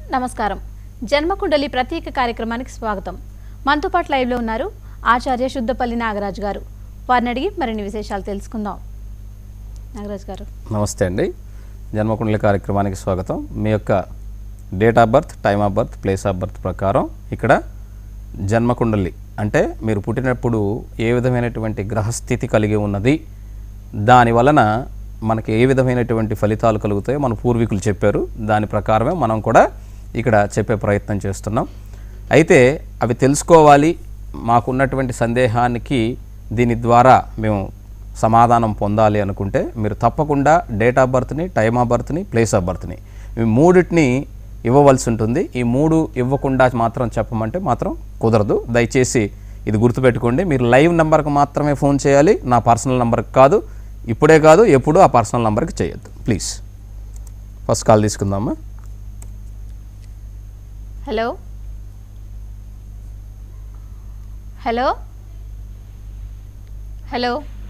నమస్కారం జన్మకుండలి ప్రత్యేక కార్యక్రమానికి స్వాగతం మనతో పాటు లైవ్లో ఉన్నారు ఆచార్య శుద్ధపల్లి నాగరాజు గారు వారిని అడిగి మరిన్ని విశేషాలు తెలుసుకుందాం నాగరాజు గారు నమస్తే అండి జన్మకుండలి కార్యక్రమానికి స్వాగతం మీ యొక్క date of birth time of birth place of birth ప్రకారం ఇక్కడ జన్మకుండలి అంటే మీరు పుట్టినప్పుడు ఏ విధమైనటువంటి గ్రహస్థితి కలిగి ఉన్నది దాని వలన మనకి ఏ విధమైనటువంటి ఫలితాలు కలుగుతాయో మన పూర్వీకులు చెప్పారు దాని ప్రకారమే మనం కూడా ఇక్కడ చెప్పే ప్రయత్నం చేస్తున్నాం అయితే అవి తెలుసుకోవాలి మాకున్నటువంటి సందేహానికి దీని ద్వారా మేము సమాధానం పొందాలి అనుకుంటే మీరు తప్పకుండా డేట్ ఆఫ్ బర్త్ని టైమ్ ఆఫ్ బర్త్ని ప్లేస్ ఆఫ్ బర్త్ని ఈ మూడిటిని ఇవ్వవలసి ఉంటుంది ఈ మూడు ఇవ్వకుండా మాత్రం చెప్పమంటే మాత్రం కుదరదు దయచేసి ఇది గుర్తుపెట్టుకోండి మీరు లైవ్ నెంబర్కి మాత్రమే ఫోన్ చేయాలి నా పర్సనల్ నెంబర్కి కాదు ఇప్పుడే కాదు ఎప్పుడూ ఆ పర్సనల్ నెంబర్కి చేయొద్దు ప్లీజ్ ఫస్ట్ కాల్ తీసుకుందామా హలో హలో హలో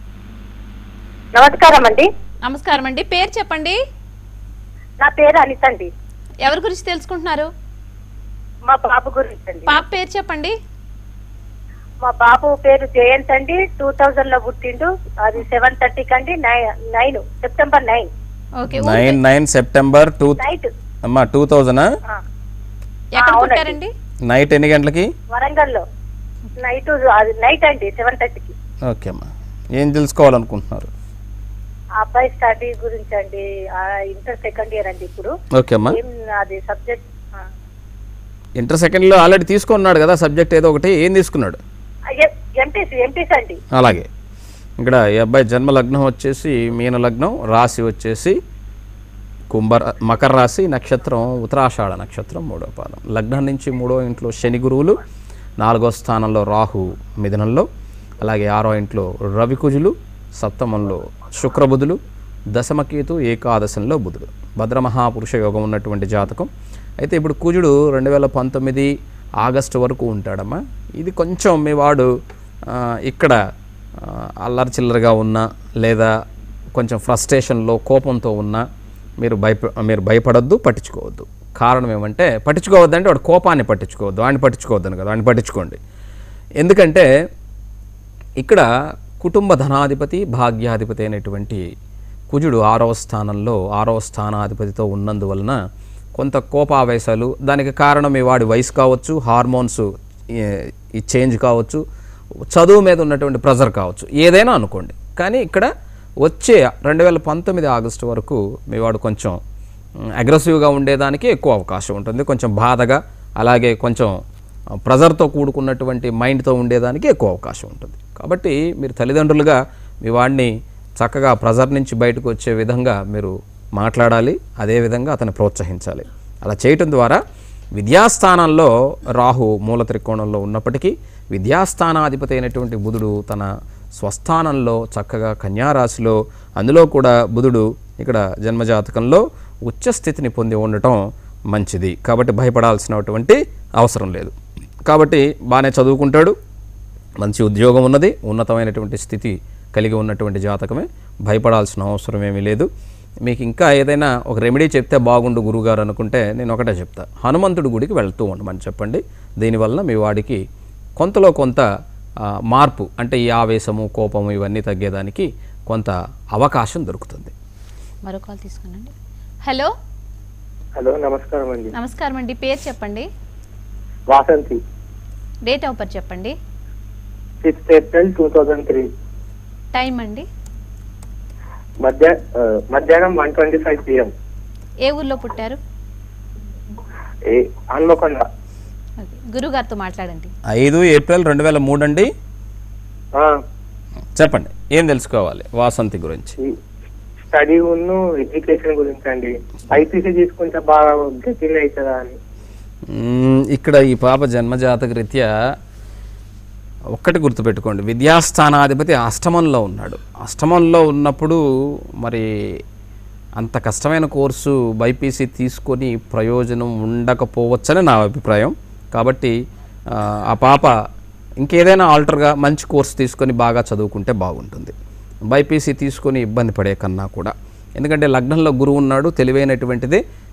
నమస్కారం అండి నమస్కారం అండి పేరు చెప్పండి నా పేరు అనిత అండి ఎవరి గురించి తెలుసుకుంటున్నారు మా బాబు గురించి అండి పాప పేరు చెప్పండి మా బాబు పేరు జయంత్ అండి టూ థౌజండ్ లో పుట్టిండు అది సెవెన్ థర్టీకి అండి nine September nine okay nine nine September two night అమ్మా టూ థౌజండ్ ఎక్కడ అవునండి. పుట్టారండి నైట్ ఎన్ని గంటలకి వరంగల్లో నైట్ అది నైట్ అండి సెవెన్ థర్టీకి ఓకే అమ్మా ఏం తెలుసుకోవాలనుకుంటున్నారు ఆ అబ్బాయి స్టడీ గురించి అండి ఇంటర్ సెకండ్ ఇయర్ అండి ఇప్పుడు ఓకే అమ్మా ఏం అది సబ్జెక్ట్ ఇంటర్ సెకండ్లో ఆల్రెడీ తీసుకున్నాడు కదా సబ్జెక్ట్ ఏదో ఒకటి ఏం తీసుకున్నాడు ఎంపీసీ ఎంపీసీ అండి అలాగే ఇక్కడ ఈ అబ్బాయి జన్మ లగ్నం వచ్చేసి మీన లగ్నం రాశి వచ్చేసి కుంభ మకర రాశి నక్షత్రం ఉత్తరాషాఢ నక్షత్రం మూడో పాదం లగ్నం నుంచి మూడో ఇంట్లో శని గురువులు నాలుగో స్థానంలో రాహు మిథునంలో అలాగే ఆరో ఇంట్లో రవికుజులు సప్తమంలో శుక్రబుధులు దశమకేతు ఏకాదశంలో బుధుడు భద్రమహాపురుష యోగం ఉన్నటువంటి జాతకం అయితే ఇప్పుడు కుజుడు రెండు వేల పంతొమ్మిది ఆగస్టు వరకు ఉంటాడమ్మా ఇది కొంచెం మీ వాడు ఆ, ఇక్కడ ఆ, అల్లరి చిల్లరగా ఉన్నా లేదా కొంచెం ఫ్రస్ట్రేషన్లో కోపంతో ఉన్నా మీరు భయప మీరు భయపడొద్దు పట్టించుకోవద్దు కారణం ఏమంటే పట్టించుకోవద్దంటే వాడు కోపాన్ని పట్టించుకోవద్దు వాడిని పట్టించుకోవద్దని కదా వాడిని పట్టించుకోండి ఎందుకంటే ఇక్కడ కుటుంబ ధనాధిపతి భాగ్యాధిపతి అయినటువంటి కుజుడు ఆరవ స్థానంలో ఆరవ స్థానాధిపతితో ఉన్నందువలన కొంత కోపావేశాలు దానికి కారణం ఈ వాడి వయసు కావచ్చు హార్మోన్స్ ఈ- ఈ చేంజ్ కావచ్చు చదువు మీద ఉన్నటువంటి ప్రెజర్ కావచ్చు ఏదైనా అనుకోండి కానీ ఇక్కడ వచ్చే రెండు వేల పంతొమ్మిది ఆగస్టు వరకు మీ వాడు కొంచెం అగ్రెసివ్గా ఉండేదానికి ఎక్కువ అవకాశం ఉంటుంది కొంచెం బాధగా అలాగే కొంచెం ప్రెజర్తో కూడుకున్నటువంటి మైండ్తో ఉండేదానికి ఎక్కువ అవకాశం ఉంటుంది కాబట్టి మీరు తల్లిదండ్రులుగా మీ వాడిని చక్కగా ప్రెజర్ నుంచి బయటకు వచ్చే విధంగా మీరు మాట్లాడాలి అదేవిధంగా అతన్ని ప్రోత్సహించాలి అలా చేయటం ద్వారా విద్యాస్థానంలో రాహు మూల త్రికోణంలో ఉన్నప్పటికీ విద్యాస్థానాధిపతి అయినటువంటి బుధుడు తన స్వస్థానంలో చక్కగా కన్యారాశిలో అందులో కూడా బుధుడు ఇక్కడ జన్మజాతకంలో ఉచ్చ స్థితిని పొంది ఉండటం మంచిది కాబట్టి భయపడాల్సినటువంటి అవసరం లేదు కాబట్టి బాగానే చదువుకుంటాడు మంచి ఉద్యోగం ఉన్నది ఉన్నతమైనటువంటి స్థితి కలిగి ఉన్నటువంటి జాతకమే భయపడాల్సిన అవసరం ఏమీ లేదు మీకు ఇంకా ఏదైనా ఒక రెమెడీ చెప్తే బాగుండు గురుగారు అనుకుంటే నేను ఒకటే చెప్తా హనుమంతుడి గుడికి వెళ్తూ ఉండమని చెప్పండి దీనివల్ల మీ వాడికి కొంతలో కొంత ఆ, మార్పు అంటే ఈ ఆవేశము కోపము ఇవన్నీ తగ్గేదానికి కొంత అవకాశం దొరుకుతుంది మరో కాల్ తీసుకున్నాండి హలో హలో నమస్కారం అండి నమస్కారం అండి పేరు చెప్పండి వాసంతి డేట్ ఆఫ్ బర్త్ చెప్పండి sixth April two thousand three time అండి మధ్య ఆ, మధ్యాహ్నం వన్ ట్వంటీ ఫైవ్ పిఎం ఏ ఊర్లో పుట్టారు హన్మకొండ ఓకే గురుగారితో మాట్లాడండి ఐదు ఏప్రిల్ రెండు వేల మూడు అండి ఆ, చెప్పండి ఏం తెలుసుకోవాలి వాసంతి గురించి ఈ స్టడీ ఉన్ను ఎడ్యుకేషన్ గురించి అండి ఐపీసీ తీసుకుంటే బాగా గట్టిగా అవుతుందా అని మ్మ్, ఇక్కడ ఈ పాప జన్మజాతక రీత్యా ఒక్కటి గుర్తుపెట్టుకోండి విద్యాస్థానాధిపతి అష్టమంలో ఉన్నాడు అష్టమంలో ఉన్నప్పుడు మరి అంత కష్టమైన కోర్సు బైపీసీ తీసుకొని ప్రయోజనం ఉండకపోవచ్చని నా అభిప్రాయం కాబట్టి ఆ, ఆ పాప ఇంకేదైనా ఆల్టర్గా మంచి కోర్సు తీసుకొని బాగా చదువుకుంటే బాగుంటుంది బైపీసీ తీసుకొని ఇబ్బంది పడే కన్నా కూడా ఎందుకంటే లగ్నంలో గురువు ఉన్నాడు తెలివైనటువంటిది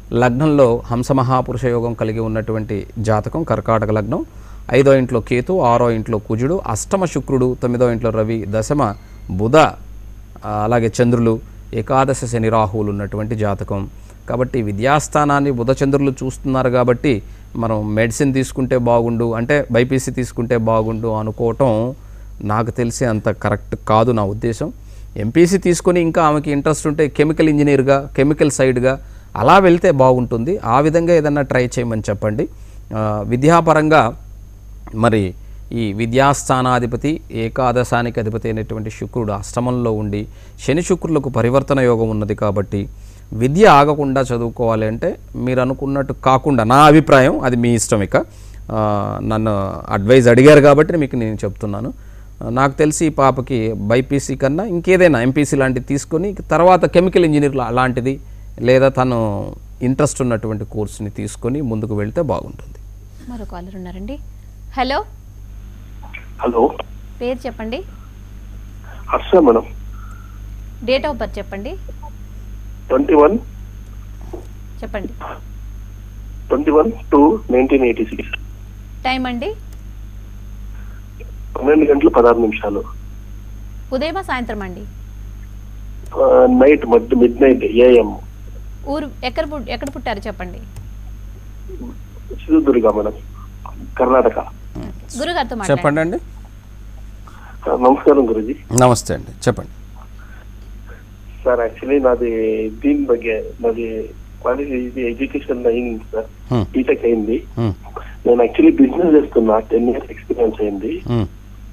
లగ్నంలో హంస మహాపురుష యోగం కలిగి ఉన్నటువంటి జాతకం కర్కాటక లగ్నం ఐదో ఇంట్లో కేతు ఆరో ఇంట్లో కుజుడు అష్టమ శుక్రుడు తొమ్మిదో ఇంట్లో రవి దశమ బుధ ఆ, అలాగే చంద్రులు ఏకాదశ శని రాహువులు ఉన్నటువంటి జాతకం కాబట్టి విద్యాస్థానాన్ని బుధ చంద్రులు చూస్తున్నారు కాబట్టి మనం మెడిసిన్ తీసుకుంటే బాగుండు అంటే బైపీసీ తీసుకుంటే బాగుండు అనుకోవటం నాకు తెలిసి అంత కరెక్ట్ కాదు నా ఉద్దేశం ఎంపీసీ తీసుకొని ఇంకా ఆమెకి ఇంట్రెస్ట్ ఉంటే కెమికల్ ఇంజనీర్గా కెమికల్ సైడ్గా అలా వెళ్తే బాగుంటుంది ఆ విధంగా ఏదన్నా ట్రై చేయమని చెప్పండి ఆ, విద్యాపరంగా మరి ఈ విద్యాస్థానాధిపతి ఏకాదశానికి అధిపతి అయినటువంటి శుక్రుడు అష్టమంలో ఉండి శని శుక్రులకు పరివర్తన యోగం ఉన్నది కాబట్టి విద్య ఆగకుండా చదువుకోవాలి అంటే మీరు అనుకున్నట్టు కాకుండా నా అభిప్రాయం అది మీ ఇష్టం ఇక ఆ, నన్ను అడ్వైజ్ అడిగారు కాబట్టి మీకు నేను చెప్తున్నాను ఆ, నాకు తెలిసి ఈ పాపకి బైపీసీ కన్నా ఇంకేదైనా ఎంపీసీ లాంటిది తీసుకొని తర్వాత కెమికల్ ఇంజనీర్ లా- లాంటిది లేదా తను ఇంట్రెస్ట్ ఉన్నటువంటి కోర్సుని తీసుకొని ముందుకు వెళ్తే బాగుంటుంది మరో కాలర్ ఉన్నారండి హలో హలో పేరు చెప్పండి Harsha madam date of birth చెప్పండి ట్వంటీ వన్ చెప్పండి twenty one two nineteen eighty six time అండి పన్నెండు గంటల పదహారు నిమిషాలు ఉదయమా సాయంత్రం అండి నైట్ మధ్య మిడ్ నైట్ ఏఎం ఊరు ఎక్కడ పుట్- ఎక్కడ పుట్టారు చెప్పండి చిత్రదుర్గ మేడం కర్ణాటక గురుగారితో మాట్లాడండి చెప్పండి అండి ఆ, నమస్కారం గురుజీ నమస్తే అండి చెప్పండి సార్ యాక్చువల్లీ నాది దీని ಬಗ್ಗೆ నాది క్వాలిటీ ఎడ్యుకేషన్ అయింది సార్ Hmm. బీటెక్ అయింది ఉమ్, నేను యాక్చువల్లీ బిజినెస్ చేస్తున్నా టెన్ ఇయర్స్ ఎక్స్పీరియన్స్ అయింది ఉమ్.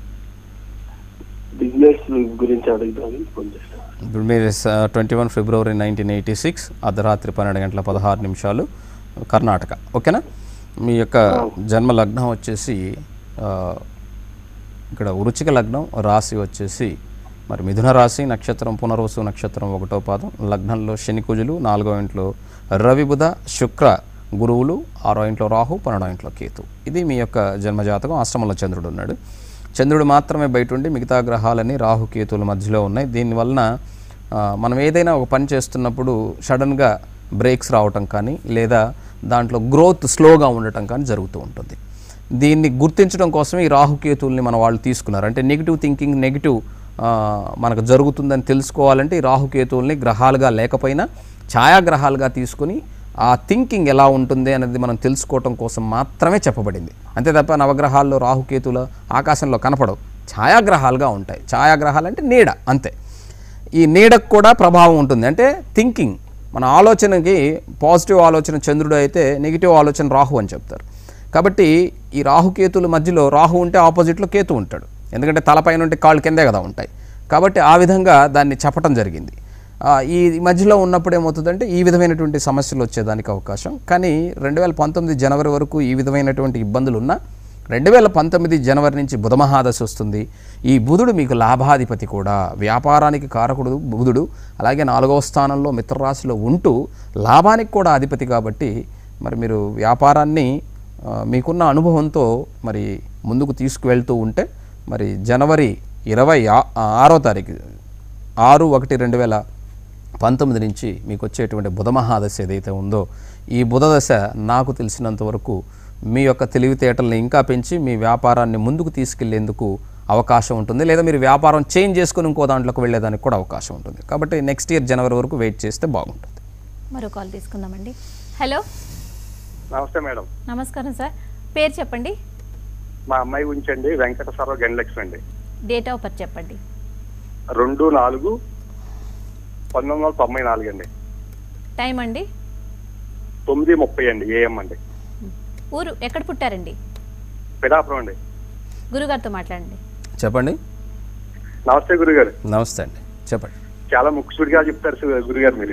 బిజినెస్ గురించి అడుగుదామని ఫోన్ చేశాను ఇప్పుడు మీరు twenty one February nineteen eighty six అర్ధరాత్రి పన్నెండు గంటల పదహారు నిమిషాలు కర్ణాటక ఓకేనా మీ యొక్క జన్మ లగ్నం వచ్చేసి ఆ, ఇక్కడ వృచ్చిక లగ్నం రాశి వచ్చేసి మరి మిథున రాశి నక్షత్రం పునర్వసు నక్షత్రం ఒకటో పాదం లగ్నంలో శని కుజులు నాలుగో ఇంట్లో రవి బుధ శుక్ర గురువులు ఆరో ఇంట్లో రాహు పన్నెండో ఇంట్లో కేతు ఇది మీ యొక్క జన్మజాతకం అష్టమంలో చంద్రుడు ఉన్నాడు చంద్రుడు మాత్రమే బయట ఉండి మిగతా గ్రహాలన్నీ రాహు కేతువుల మధ్యలో ఉన్నాయి దీనివలన ఆ, మనం ఏదైనా ఒక పని చేస్తున్నప్పుడు సడన్గా బ్రేక్స్ రావటం కానీ లేదా దాంట్లో గ్రోత్ స్లోగా ఉండటం కానీ జరుగుతూ ఉంటుంది దీన్ని గుర్తించడం కోసమే ఈ రాహుకేతువుల్ని మన వాళ్ళు తీసుకున్నారు అంటే నెగిటివ్ థింకింగ్ నెగిటివ్ మనకు జరుగుతుందని తెలుసుకోవాలంటే ఈ రాహుకేతువుల్ని గ్రహాలుగా లేకపోయినా ఛాయాగ్రహాలుగా తీసుకుని ఆ థింకింగ్ ఎలా ఉంటుంది అనేది మనం తెలుసుకోవటం కోసం మాత్రమే చెప్పబడింది అంతే తప్ప నవగ్రహాల్లో రాహుకేతుల ఆకాశంలో కనపడవు ఛాయాగ్రహాలుగా ఉంటాయి ఛాయాగ్రహాలు అంటే నీడ అంతే ఈ నీడకు కూడా ప్రభావం ఉంటుంది అంటే థింకింగ్ మన ఆలోచనకి పాజిటివ్ ఆలోచన చంద్రుడు అయితే నెగిటివ్ ఆలోచన రాహు అని చెప్తారు కాబట్టి ఈ రాహుకేతుల మధ్యలో రాహు ఉంటే ఆపోజిట్లో కేతు ఉంటాడు ఎందుకంటే తలపైన ఉంటే కాళ్ళు కిందే కదా ఉంటాయి కాబట్టి ఆ విధంగా దాన్ని చెప్పటం జరిగింది ఆ, ఈ మధ్యలో ఉన్నప్పుడు ఏమవుతుందంటే ఈ విధమైనటువంటి సమస్యలు వచ్చేదానికి అవకాశం కానీ రెండు వేల పంతొమ్మిది జనవరి వరకు ఈ విధమైనటువంటి ఇబ్బందులు ఉన్నా రెండు వేల పంతొమ్మిది జనవరి నుంచి బుధ మహాదశ వస్తుంది ఈ బుధుడు మీకు లాభాధిపతి కూడా వ్యాపారానికి కారకుడు బుధుడు అలాగే నాలుగవ స్థానంలో మిత్రరాశిలో ఉంటూ లాభానికి కూడా అధిపతి కాబట్టి మరి మీరు వ్యాపారాన్ని ఆ, మీకున్న అనుభవంతో మరి ముందుకు తీసుకువెళ్తూ ఉంటే మరి జనవరి ఇరవై ఆ- ఆరో తారీఖు ఆరు ఒకటి రెండు వేల పంతొమ్మిది నుంచి మీకు వచ్చేటువంటి బుధ మహాదశ ఏదైతే ఉందో ఈ బుధ దశ నాకు తెలిసినంత వరకు మీ యొక్క తెలివితేటల్ని ఇంకా పెంచి మీ వ్యాపారాన్ని ముందుకు తీసుకెళ్లేందుకు అవకాశం ఉంటుంది లేదా మీరు వ్యాపారం చేంజ్ చేసుకుని ఇంకో దాంట్లోకి వెళ్ళేదానికి కూడా అవకాశం ఉంటుంది కాబట్టి నెక్స్ట్ ఇయర్ జనవరి వరకు వెయిట్ చేస్తే బాగుంటుంది మరో కాల్ తీసుకుందామండి హలో నమస్తే మేడం నమస్కారం సార్ పేరు చెప్పండి మా అమ్మాయి ఉంచండి వెంకటేశ్వరరావు గెండ్లక్ష్మి అండి డేట్ ఆఫ్ బర్త్ చెప్పండి రెండు నాలుగు పంతొమ్మిది వందల తొంభై నాలుగు అండి టైం అండి తొమ్మిది ముప్పై అండి ఏఎం అండి ఊరు ఎక్కడ పుట్టారండి పిడాపురం అండి గురుగారితో మాట్లాడండి చెప్పండి నమస్తే గురుగారు నమస్తే అండి చెప్పండి చాలా ముక్కుసుడిగా చెప్తారు సు- గురుగారు మీరు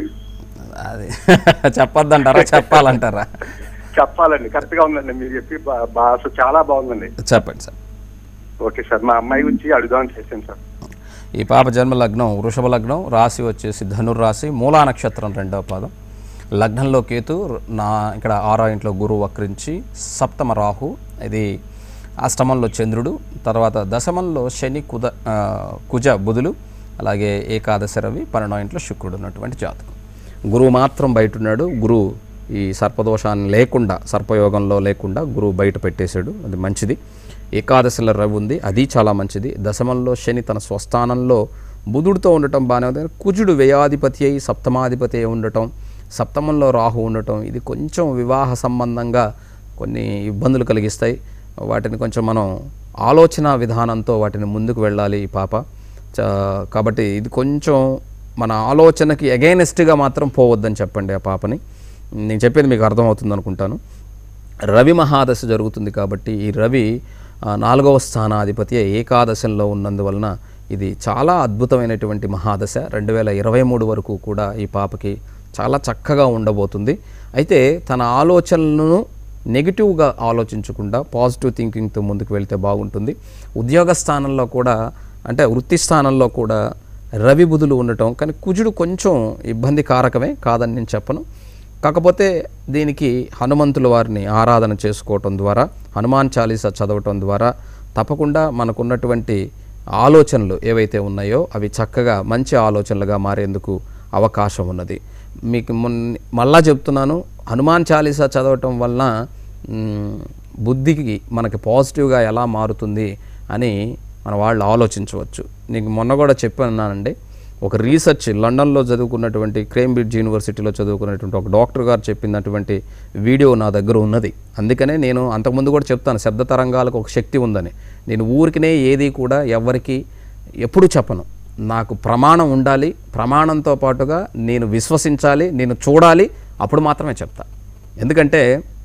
అది చెప్పొద్దంటారా చెప్పాలంటారా చెప్పాలండి కరెక్ట్ గా ఉందండి మీరు చెప్పి బా- భాష చాలా బాగుందండి చెప్పండి సార్ ఓకే సార్ మా అమ్మాయి గురించి అడుగుదామని చేశాను సార్ ఈ పాప జన్మ లగ్నం వృషభ లగ్నం రాశి వచ్చేసి ధనుర్రాశి మూలా నక్షత్రం రెండవ పాదం లగ్నంలో కేతు నా ఇక్కడ ఆరో ఇంట్లో గురువు వక్రించి సప్తమ రాహు ఇది అష్టమంలో చంద్రుడు తర్వాత దశమంలో శని కుద ఆ, కుజ బుధులు అలాగే ఏకాదశ రవి పన్నెండో ఇంట్లో శుక్రుడు ఉన్నటువంటి జాతకం గురువు మాత్రం బయట ఉన్నాడు గురువు ఈ సర్పదోషాన్ని లేకుండా సర్పయోగంలో లేకుండా గురువు బయట పెట్టేశాడు అది మంచిది ఏకాదశిలో రవి ఉంది అది చాలా మంచిది దశమంలో శని తన స్వస్థానంలో బుధుడితో ఉండటం బాగానే ఉంది కుజుడు వ్యయాధిపతి అయి సప్తమాధిపతి అయి ఉండటం సప్తమంలో రాహు ఉండటం ఇది కొంచెం వివాహ సంబంధంగా కొన్ని ఇబ్బందులు కలిగిస్తాయి వాటిని కొంచెం మనం ఆలోచన విధానంతో వాటిని ముందుకు వెళ్ళాలి ఈ పాప చ- కాబట్టి ఇది కొంచెం మన ఆలోచనకి అగైనెస్ట్గా మాత్రం పోవద్దని చెప్పండి ఆ పాపని నేను చెప్పేది మీకు అర్థమవుతుంది అనుకుంటాను రవి మహాదశ జరుగుతుంది కాబట్టి ఈ రవి ఆ, నాలుగవ స్థానాధిపతి ఏకాదశంలో ఉన్నందువలన ఇది చాలా అద్భుతమైనటువంటి మహాదశ రెండు వేల ఇరవై మూడు వరకు కూడా ఈ పాపకి చాలా చక్కగా ఉండబోతుంది అయితే తన ఆలోచనలను నెగిటివ్గా ఆలోచించకుండా పాజిటివ్ థింకింగ్తో ముందుకు వెళ్తే బాగుంటుంది ఉద్యోగ స్థానంలో కూడా అంటే వృత్తి స్థానంలో కూడా రవి బుధులు ఉండటం కానీ కుజుడు కొంచెం ఇబ్బందికారకమే కాదని నేను చెప్పను కాకపోతే దీనికి హనుమంతుల వారిని ఆరాధన చేసుకోవటం ద్వారా హనుమాన్ చాలీసా చదవటం ద్వారా తప్పకుండా మనకున్నటువంటి ఆలోచనలు ఏవైతే ఉన్నాయో అవి చక్కగా మంచి ఆలోచనలుగా మారేందుకు అవకాశం ఉన్నది మీకు మొన్న మళ్ళా చెప్తున్నాను హనుమాన్ చాలీసా చదవటం వలన మ్, బుద్ధికి మనకి పాజిటివ్గా ఎలా మారుతుంది అని మన వాళ్ళు ఆలోచించవచ్చు నీకు మొన్న కూడా చెప్పానండి ఒక రీసెర్చ్ లండన్లో చదువుకున్నటువంటి క్రేంబ్రిడ్జ్ యూనివర్సిటీలో చదువుకున్నటువంటి ఒక డాక్టర్ గారు చెప్పినటువంటి వీడియో నా దగ్గర ఉన్నది అందుకనే నేను అంతకుముందు కూడా చెప్తాను శబ్ద తరంగాలకు ఒక శక్తి ఉందని నేను ఊరికినే ఏది కూడా ఎవరికి ఎప్పుడు చెప్పను నాకు ప్రమాణం ఉండాలి ప్రమాణంతో పాటుగా నేను విశ్వసించాలి నేను చూడాలి అప్పుడు మాత్రమే చెప్తా ఎందుకంటే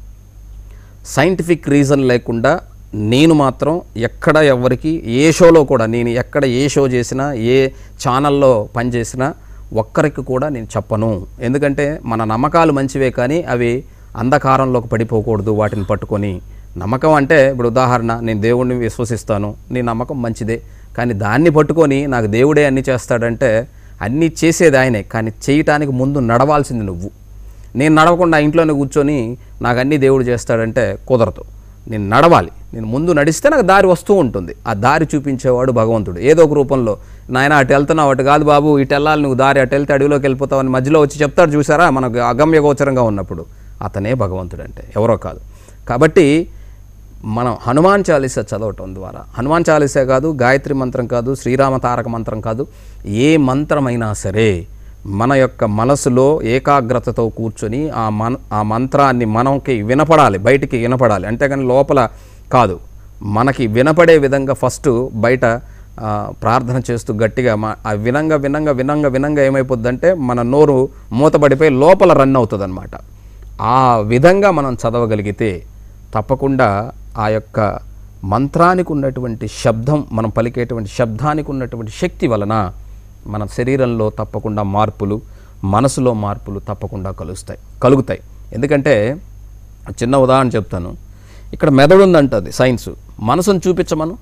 సైంటిఫిక్ రీజన్ లేకుండా నేను మాత్రం ఎక్కడ ఎవరికి ఏ షోలో కూడా నేను ఎక్కడ ఏ షో చేసినా ఏ ఛానల్లో పనిచేసినా ఒక్కరికి కూడా నేను చెప్పను ఎందుకంటే మన నమ్మకాలు మంచివే కానీ అవి అంధకారంలోకి పడిపోకూడదు వాటిని పట్టుకొని నమ్మకం అంటే ఇప్పుడు ఉదాహరణ నేను దేవుడిని విశ్వసిస్తాను నీ నమ్మకం మంచిదే కానీ దాన్ని పట్టుకొని నాకు దేవుడే అన్ని చేస్తాడంటే అన్నీ చేసేది ఆయనే కానీ చేయటానికి ముందు నడవాల్సింది నువ్వు నేను నడవకుండా ఇంట్లోనే కూర్చొని నాకు అన్ని దేవుడు చేస్తాడంటే కుదరదు నేను నడవాలి నేను ముందు నడిస్తే నాకు దారి వస్తూ ఉంటుంది ఆ దారి చూపించేవాడు భగవంతుడు ఏదో ఒక రూపంలో నాయన అటు వెళ్తున్నావు అటు కాదు బాబు ఇటు వెళ్ళాలి నువ్వు దారి అటు వెళ్తే అడవిలోకి వెళ్ళిపోతావు అని మధ్యలో వచ్చి చెప్తాడు చూసారా మనకు అగమ్య గోచరంగా ఉన్నప్పుడు అతనే భగవంతుడు అంటే ఎవరో కాదు కాబట్టి మనం హనుమాన్ చాలీసా చదవటం ద్వారా హనుమాన్ చాలీసా కాదు గాయత్రి మంత్రం కాదు శ్రీరామ తారక మంత్రం కాదు ఏ మంత్రమైనా సరే మన యొక్క మనసులో ఏకాగ్రతతో కూర్చొని ఆ మన్ ఆ మంత్రాన్ని మనకి వినపడాలి బయటికి వినపడాలి అంతేగాని లోపల కాదు మనకి వినపడే విధంగా ఫస్ట్ బయట ఆ, ప్రార్థన చేస్తూ గట్టిగా మా ఆ వినంగా వినంగా వినంగా వినంగా ఏమైపోద్దంటే మన నోరు మూతపడిపోయి లోపల రన్ అవుతుంది ఆ విధంగా మనం చదవగలిగితే తప్పకుండా ఆ యొక్క మంత్రానికి ఉన్నటువంటి శబ్దం మనం పలికేటువంటి శబ్దానికి ఉన్నటువంటి శక్తి వలన మన శరీరంలో తప్పకుండా మార్పులు మనసులో మార్పులు తప్పకుండా కలుస్తాయి కలుగుతాయి ఎందుకంటే చిన్న ఉదాహరణ చెప్తాను ఇక్కడ మెదడు ఉందంటది సైన్స్ మనసును చూపించమను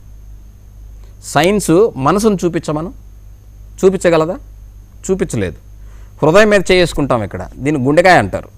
సైన్స్ మనసును చూపించమను చూపించగలదా చూపించలేదు హృదయం మీద చేసుకుంటాం ఇక్కడ దీన్ని గుండెకాయ అంటారు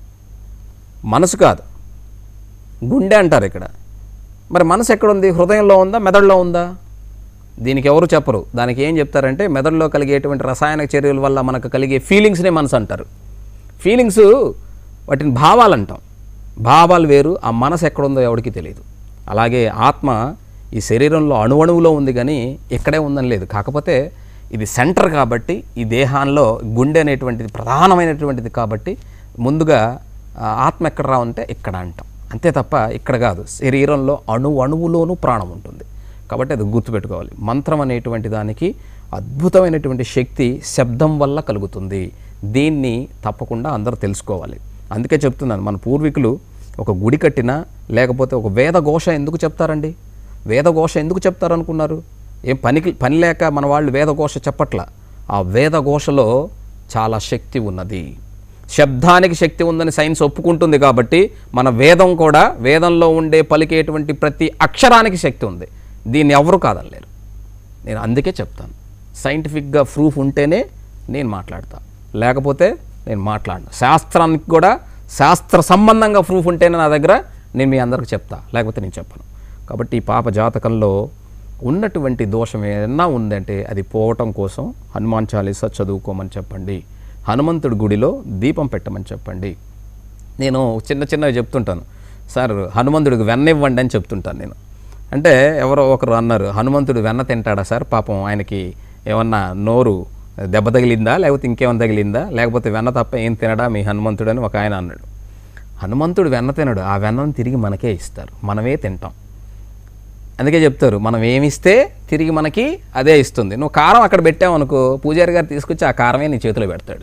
మనసు కాదు గుండె అంటారు ఇక్కడ మరి మనసు ఎక్కడుంది హృదయంలో ఉందా మెదడులో ఉందా దీనికి ఎవరు చెప్పరు దానికి ఏం చెప్తారంటే మెదడులో కలిగేటువంటి రసాయన చర్యల వల్ల మనకు కలిగే ఫీలింగ్స్నే మనసు అంటారు ఫీలింగ్స్ వాటిని భావాలు అంటాం భావాలు వేరు ఆ మనసు ఎక్కడుందో ఎవరికి తెలియదు అలాగే ఆత్మ ఈ శరీరంలో అణువణువులో ఉంది కానీ ఇక్కడే ఉందని లేదు కాకపోతే ఇది సెంటర్ కాబట్టి ఈ దేహాల్లో గుండె అనేటువంటిది ప్రధానమైనటువంటిది కాబట్టి ముందుగా ఆ, ఆత్మ ఎక్కడ రా ఉంటే ఇక్కడ అంటాం అంతే తప్ప ఇక్కడ కాదు శరీరంలో అణు అణువులోనూ ప్రాణం ఉంటుంది కాబట్టి అది గుర్తుపెట్టుకోవాలి మంత్రం అనేటువంటి దానికి అద్భుతమైనటువంటి శక్తి శబ్దం వల్ల కలుగుతుంది దీన్ని తప్పకుండా అందరూ తెలుసుకోవాలి అందుకే చెప్తున్నాను మన పూర్వీకులు ఒక గుడి కట్టినా లేకపోతే ఒక వేదఘోష ఎందుకు చెప్తారండి వేదఘోష ఎందుకు చెప్తారనుకున్నారు ఏం పనికి పని లేక మన వాళ్ళు వేదఘోష చెప్పట్ల ఆ వేదఘోషలో చాలా శక్తి ఉన్నది శబ్దానికి శక్తి ఉందని సైన్స్ ఒప్పుకుంటుంది కాబట్టి మన వేదం కూడా వేదంలో ఉండే పలికేటువంటి ప్రతి అక్షరానికి శక్తి ఉంది దీన్ని ఎవరు కాదనలేరు నేను అందుకే చెప్తాను సైంటిఫిక్గా ప్రూఫ్ ఉంటేనే నేను మాట్లాడతా లేకపోతే నేను మాట్లాడను శాస్త్రానికి కూడా శాస్త్ర సంబంధంగా ప్రూఫ్ ఉంటేనే నా దగ్గర నేను మీ అందరికి చెప్తా లేకపోతే నేను చెప్పను కాబట్టి ఈ పాప జాతకంలో ఉన్నటువంటి దోషం ఏదన్నా ఉందంటే అది పోవటం కోసం హనుమాన్ చాలీసా చదువుకోమని చెప్పండి హనుమంతుడి గుడిలో దీపం పెట్టమని చెప్పండి నేను చిన్న చిన్నవి చెప్తుంటాను సార్ హనుమంతుడికి వెన్న ఇవ్వండి అని చెప్తుంటాను నేను అంటే ఎవరో ఒకరు అన్నారు హనుమంతుడు వెన్న తింటాడా సార్ పాపం ఆయనకి ఏమన్నా నోరు దెబ్బ తగిలిందా లేకపోతే ఇంకేమైనా తగిలిందా లేకపోతే వెన్న తప్ప ఏం తినడా మీ హనుమంతుడు అని ఒక ఆయన అన్నాడు హనుమంతుడు వెన్న తినడు ఆ వెన్నను తిరిగి మనకే ఇస్తారు మనమే తింటాం అందుకే చెప్తారు మనం ఏమిస్తే తిరిగి మనకి అదే ఇస్తుంది నువ్వు కారం అక్కడ పెట్టావనుకో పూజారి గారు తీసుకొచ్చి ఆ కారమే నీ చేతిలో పెడతాడు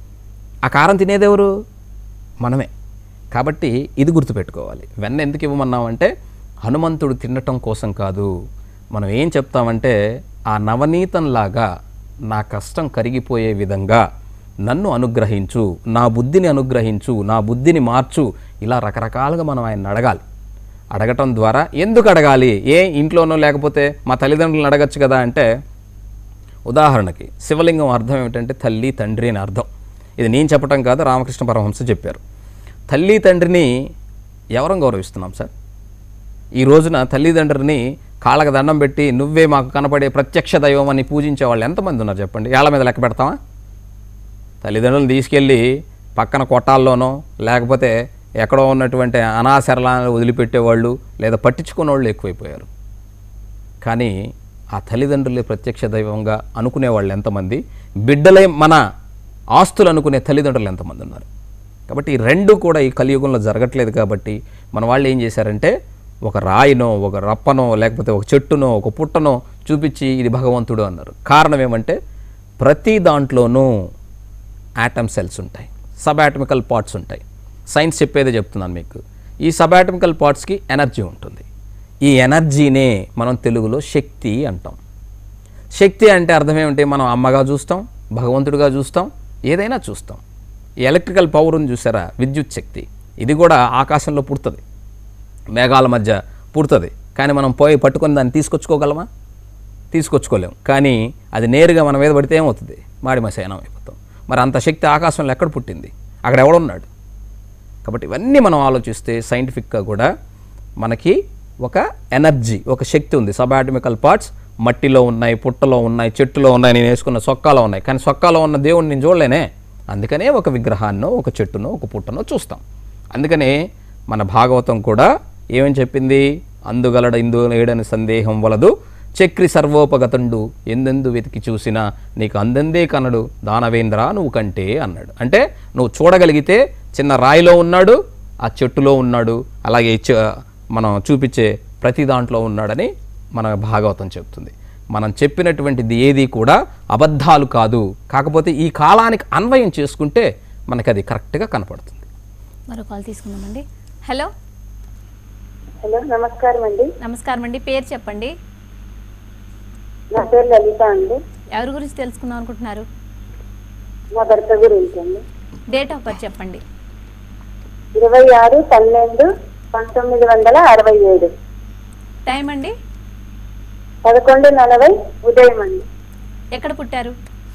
ఆ కారం తినేదెవరు మనమే కాబట్టి ఇది గుర్తుపెట్టుకోవాలి వెన్న ఎందుకు ఇవ్వమన్నామంటే హనుమంతుడు తినటం కోసం కాదు మనం ఏం చెప్తామంటే ఆ నవనీతంలాగా నా కష్టం కరిగిపోయే విధంగా నన్ను అనుగ్రహించు నా బుద్ధిని అనుగ్రహించు నా బుద్ధిని మార్చు ఇలా రకరకాలుగా మనం ఆయన అడగాలి అడగటం ద్వారా ఎందుకు అడగాలి ఏ ఇంట్లోనో లేకపోతే మా తల్లిదండ్రులను అడగచ్చు కదా అంటే ఉదాహరణకి శివలింగం అర్థం ఏమిటంటే తల్లి తండ్రి అని అర్థం ఇది నేను చెప్పటం కాదు రామకృష్ణ పరమహంస చెప్పారు తల్లి తండ్రిని ఎవరం గౌరవిస్తున్నాం సార్ ఈ రోజున తల్లిదండ్రులని కాళ్ళకు దండం పెట్టి నువ్వే మాకు కనపడే ప్రత్యక్ష దైవం అని పూజించే వాళ్ళు ఎంతమంది ఉన్నారు చెప్పండి ఏళ్ళ మీద లెక్క పెడతామా తల్లిదండ్రులను తీసుకెళ్ళి పక్కన కొట్టాల్లోనో లేకపోతే ఎక్కడో ఉన్నటువంటి అనాశరణాలను వదిలిపెట్టేవాళ్ళు లేదా పట్టించుకునే వాళ్ళు ఎక్కువైపోయారు కానీ ఆ తల్లిదండ్రులే ప్రత్యక్ష దైవంగా అనుకునే వాళ్ళు ఎంతమంది బిడ్డలే మన ఆస్తులు అనుకునే తల్లిదండ్రులు ఎంతమంది ఉన్నారు కాబట్టి ఈ రెండు కూడా ఈ కలియుగంలో జరగట్లేదు కాబట్టి మన వాళ్ళు ఏం చేశారంటే ఒక రాయినో ఒక రప్పనో లేకపోతే ఒక చెట్టునో ఒక పుట్టనో చూపించి ఇది భగవంతుడు అన్నారు కారణం ఏమంటే ప్రతి దాంట్లోనూ ఆటమ్ సెల్స్ ఉంటాయి సబ్ ఆటమికల్ పార్ట్స్ ఉంటాయి సైన్స్ చెప్పేదే చెప్తున్నాను మీకు ఈ సబ్ ఆటమికల్ పార్ట్స్కి ఎనర్జీ ఉంటుంది ఈ ఎనర్జీనే మనం తెలుగులో శక్తి అంటాం శక్తి అంటే అర్థం ఏమిటి మనం అమ్మగా చూస్తాం భగవంతుడిగా చూస్తాం ఏదైనా చూస్తాం ఈ ఎలక్ట్రికల్ పవర్ ఉంది చూసారా విద్యుత్ శక్తి ఇది కూడా ఆకాశంలో పుడుతుంది మేఘాల మధ్య పుడుతుంది కానీ మనం పోయి పట్టుకొని దాన్ని తీసుకొచ్చుకోగలమా తీసుకొచ్చుకోలేం కానీ అది నేరుగా మన మీద పడితే ఏమవుతుంది మాడి మసేనం అయిపోతాం మరి అంత శక్తి ఆకాశంలో ఎక్కడ పుట్టింది అక్కడ ఎవడున్నాడు కాబట్టి ఇవన్నీ మనం ఆలోచిస్తే సైంటిఫిక్గా కూడా మనకి ఒక ఎనర్జీ ఒక శక్తి ఉంది సబాటమికల్ పార్ట్స్ మట్టిలో ఉన్నాయి పుట్టలో ఉన్నాయి చెట్టులో ఉన్నాయి నేను వేసుకున్న సొక్కాలో ఉన్నాయి కానీ సొక్కాలో ఉన్న దేవుడిని నేను చూడలేనే అందుకనే ఒక విగ్రహాన్నో ఒక చెట్టునో ఒక పుట్టనో చూస్తాం అందుకనే మన భాగవతం కూడా ఏమని చెప్పింది అందుగలడ ఇందు లేడని సందేహం వలదు చక్రి సర్వోపగతండు ఎందెందు వెతికి చూసినా నీకు అందందే కనడు దానవేంద్ర నువ్వు కంటే అన్నాడు అంటే నువ్వు చూడగలిగితే చిన్న రాయిలో ఉన్నాడు ఆ చెట్టులో ఉన్నాడు అలాగే చ- మనం చూపించే ప్రతి దాంట్లో ఉన్నాడని మన భాగవతం చెప్తుంది మనం చెప్పినటువంటిది ఏది కూడా అబద్ధాలు కాదు కాకపోతే ఈ కాలానికి అన్వయం చేసుకుంటే మనకి అది కరెక్ట్గా కనపడుతుంది మరో కాల్ తీసుకుందామండి హలో హలో నమస్కారం అండి నమస్కారం అండి పేరు చెప్పండి నా పేరు లలిత అండి ఎవరి గురించి తెలుసుకుందాం అనుకుంటున్నారు మా భర్త గురించి అండి డేట్ ఆఫ్ బర్త్ చెప్పండి ఇరవై ఆరు పన్నెండు పంతొమ్మిది వందల అరవై ఏడు టైం అండి పదకొండు నలభై ఉదయం అండి ఎక్కడ పుట్టారు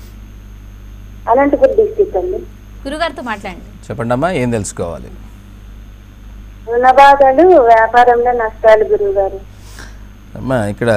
అనంతపురం డిస్టిక్ అండి గురుగారితో మాట్లాడండి చెప్పండి అమ్మా ఏం తెలుసుకోవాలి రుణబాధలు వ్యాపారంలో నష్టాలు గురువు గారు అమ్మా ఇక్కడ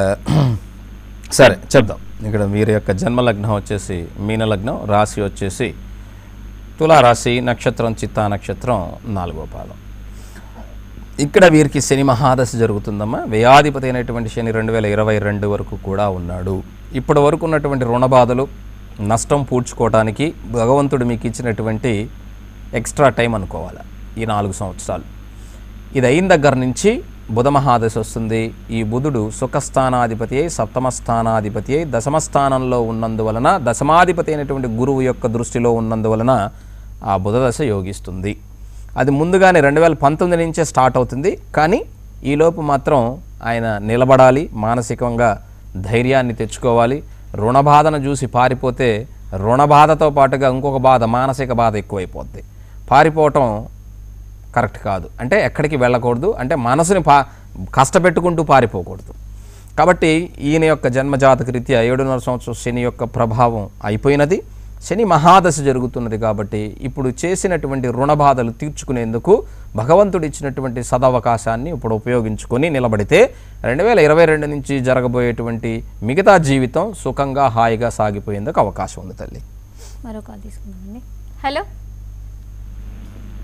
సరే చెప్దాం ఇక్కడ వీరి యొక్క జన్మలగ్నం వచ్చేసి మీన లగ్నం రాశి వచ్చేసి తులారాశి నక్షత్రం చిత్తా నక్షత్రం నాలుగో పాదం ఇక్కడ వీరికి శని మహాదశ జరుగుతుందమ్మా వ్యయాధిపతి అయినటువంటి శని రెండు వేల ఇరవై రెండు వరకు కూడా ఉన్నాడు ఇప్పటి వరకు ఉన్నటువంటి రుణ బాధలు నష్టం పూడ్చుకోవడానికి భగవంతుడు మీకు ఇచ్చినటువంటి ఎక్స్ట్రా టైం అనుకోవాలి ఈ నాలుగు సంవత్సరాలు ఇది అయిన దగ్గర నుంచి బుధ మహాదశ వస్తుంది ఈ బుధుడు సుఖస్థానాధిపతి అయి సప్తమ స్థానాధిపతి అయి దశమ స్థానంలో ఉన్నందువలన దశమాధిపతి అయినటువంటి గురువు యొక్క దృష్టిలో ఉన్నందువలన ఆ బుధ దశ యోగిస్తుంది అది ముందుగానే రెండు వేల పంతొమ్మిది నుంచే స్టార్ట్ అవుతుంది కానీ ఈలోపు మాత్రం ఆయన నిలబడాలి మానసికంగా ధైర్యాన్ని తెచ్చుకోవాలి రుణబాధను చూసి పారిపోతే రుణబాధతో పాటుగా ఇంకొక బాధ మానసిక బాధ ఎక్కువైపోద్ది పారిపోవటం కరెక్ట్ కాదు అంటే ఎక్కడికి వెళ్ళకూడదు అంటే మనసుని పా కష్టపెట్టుకుంటూ పారిపోకూడదు కాబట్టి ఈయన యొక్క జన్మజాతక రీత్యా ఏడున్నర సంవత్సరం శని యొక్క ప్రభావం అయిపోయినది శని మహాదశ జరుగుతున్నది కాబట్టి ఇప్పుడు చేసినటువంటి రుణ బాధలు తీర్చుకునేందుకు భగవంతుడు ఇచ్చినటువంటి సదవకాశాన్ని ఇప్పుడు ఉపయోగించుకొని నిలబడితే రెండు వేల ఇరవై రెండు నుంచి జరగబోయేటువంటి మిగతా జీవితం సుఖంగా హాయిగా సాగిపోయేందుకు అవకాశం ఉంది తల్లి మరో కాల్ తీసుకుందామండి హలో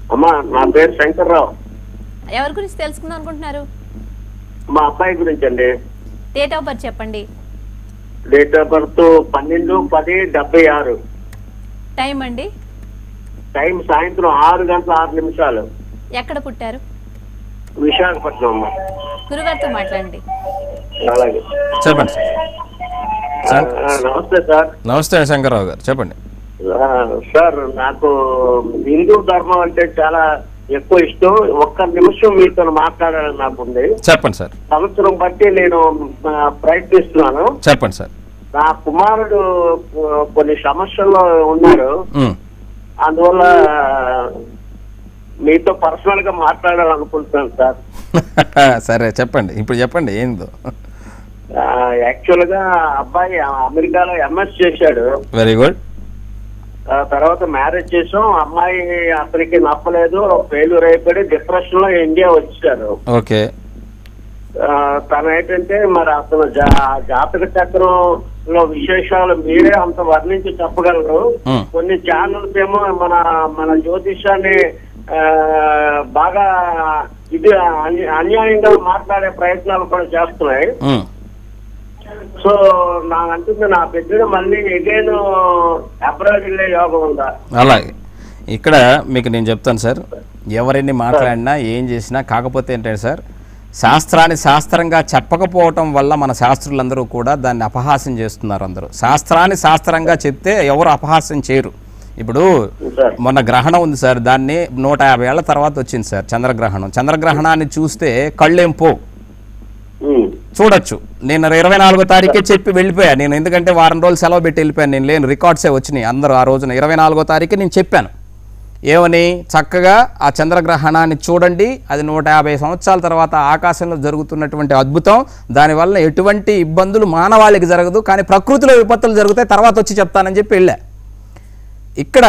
అమ్మా నా పేరు శంకర్రావు ఎవరి గురించి తెలుసుకుందాం అనుకుంటున్నారు మా అబ్బాయి గురించి అండి డేట్ ఆఫ్ బర్త్ చెప్పండి డేట్ ఆఫ్ బర్త్ పన్నెండు పది డెబ్బై ఆరు టైం అండి టైం సాయంత్రం ఆరు గంటల ఆరు నిమిషాలు ఎక్కడ పుట్టారు విశాఖపట్నం అమ్మా గురుగారితో మాట్లాడండి అలాగే చెప్పండి సార్ ఆ, నమస్తే సార్ నమస్తే శంకర్రావు గారు చెప్పండి ఆ, సార్ నాకు హిందూ ధర్మం అంటే చాలా ఎక్కువ ఇష్టం ఒక్క నిమిషం మీతో మాట్లాడాలని నాకు ఉంది చెప్పండి సార్ సంవత్సరం బట్టి నేను ఆ, ప్రయత్నిస్తున్నాను చెప్పండి సార్ నా కుమారుడు ఆ, కొన్ని సమస్యల్లో ఉన్నారు ఉమ్. అందువల్ల మీతో పర్సనల్ గా మాట్లాడాలనుకుంటున్నాను సార్ సరే చెప్పండి ఇప్పుడు చెప్పండి ఏందో యాక్చువల్ గా అబ్బాయి అమెరికాలో ఎంఎస్ చేశాడు వెరీ గుడ్ ఆ తర్వాత మ్యారేజ్ చేసాం అమ్మాయి అతనికి నప్పలేదు ఫెయిల్యూర్ అయిపోయి డిప్రెషన్ లో ఇండియా వచ్చారు ఓకే ఆ, తను ఏంటంటే మరి అతను జా- జాతక చక్రంలో విశేషాలు మీరే అంత వర్ణించి చెప్పగలరు Hmm. కొన్ని ఛానల్స్ ఏమో మన మన జ్యోతిషాన్ని ఆ, బాగా ఇది అన్య- అన్యాయంగా మాట్లాడే ప్రయత్నాలు కూడా చేస్తున్నాయి ఉమ్. సో నా అంటుంది నా బిడ్డను మళ్ళీ ఎగైన్ అబ్రాడ్ వెళ్ళే యోగం ఉందా అలాగే ఇక్కడ మీకు నేను చెప్తాను సార్ ఎవరెన్ని మాట్లాడినా ఏం చేసినా కాకపోతే ఏంటంటే సార్ శాస్త్రాన్ని శాస్త్రంగా చెప్పకపోవటం వల్ల మన శాస్త్రులందరూ కూడా దాన్ని అపహాస్యం చేస్తున్నారు అందరూ శాస్త్రాన్ని శాస్త్రంగా చెప్తే ఎవరు అపహాస్యం చేయరు ఇప్పుడు సార్ మొన్న గ్రహణం ఉంది సార్ దాన్ని నూట యాభై ఏళ్ల తర్వాత వచ్చింది సార్ చంద్రగ్రహణం చంద్రగ్రహణాన్ని చూస్తే కళ్ళేం పో ఉమ్. చూడొచ్చు నేను ఇరవై నాలుగో తారీఖే చెప్పి వెళ్ళిపోయా నేను ఎందుకంటే వారం రోజులు సెలవు పెట్టి వెళ్ళిపోయాను నేను లేను రికార్డ్సే వచ్చినాయి అందరూ ఆ రోజున ఇరవై నాలుగో తారీఖే నేను చెప్పాను ఏమని చక్కగా ఆ చంద్రగ్రహణాన్ని చూడండి అది నూట యాభై సంవత్సరాల తర్వాత ఆకాశంలో జరుగుతున్నటువంటి అద్భుతం దానివల్ల ఎటువంటి ఇబ్బందులు మానవాళికి జరగదు కానీ ప్రకృతిలో విపత్తులు జరుగుతాయి తర్వాత వచ్చి చెప్తానని చెప్పి వెళ్ళా ఇక్కడ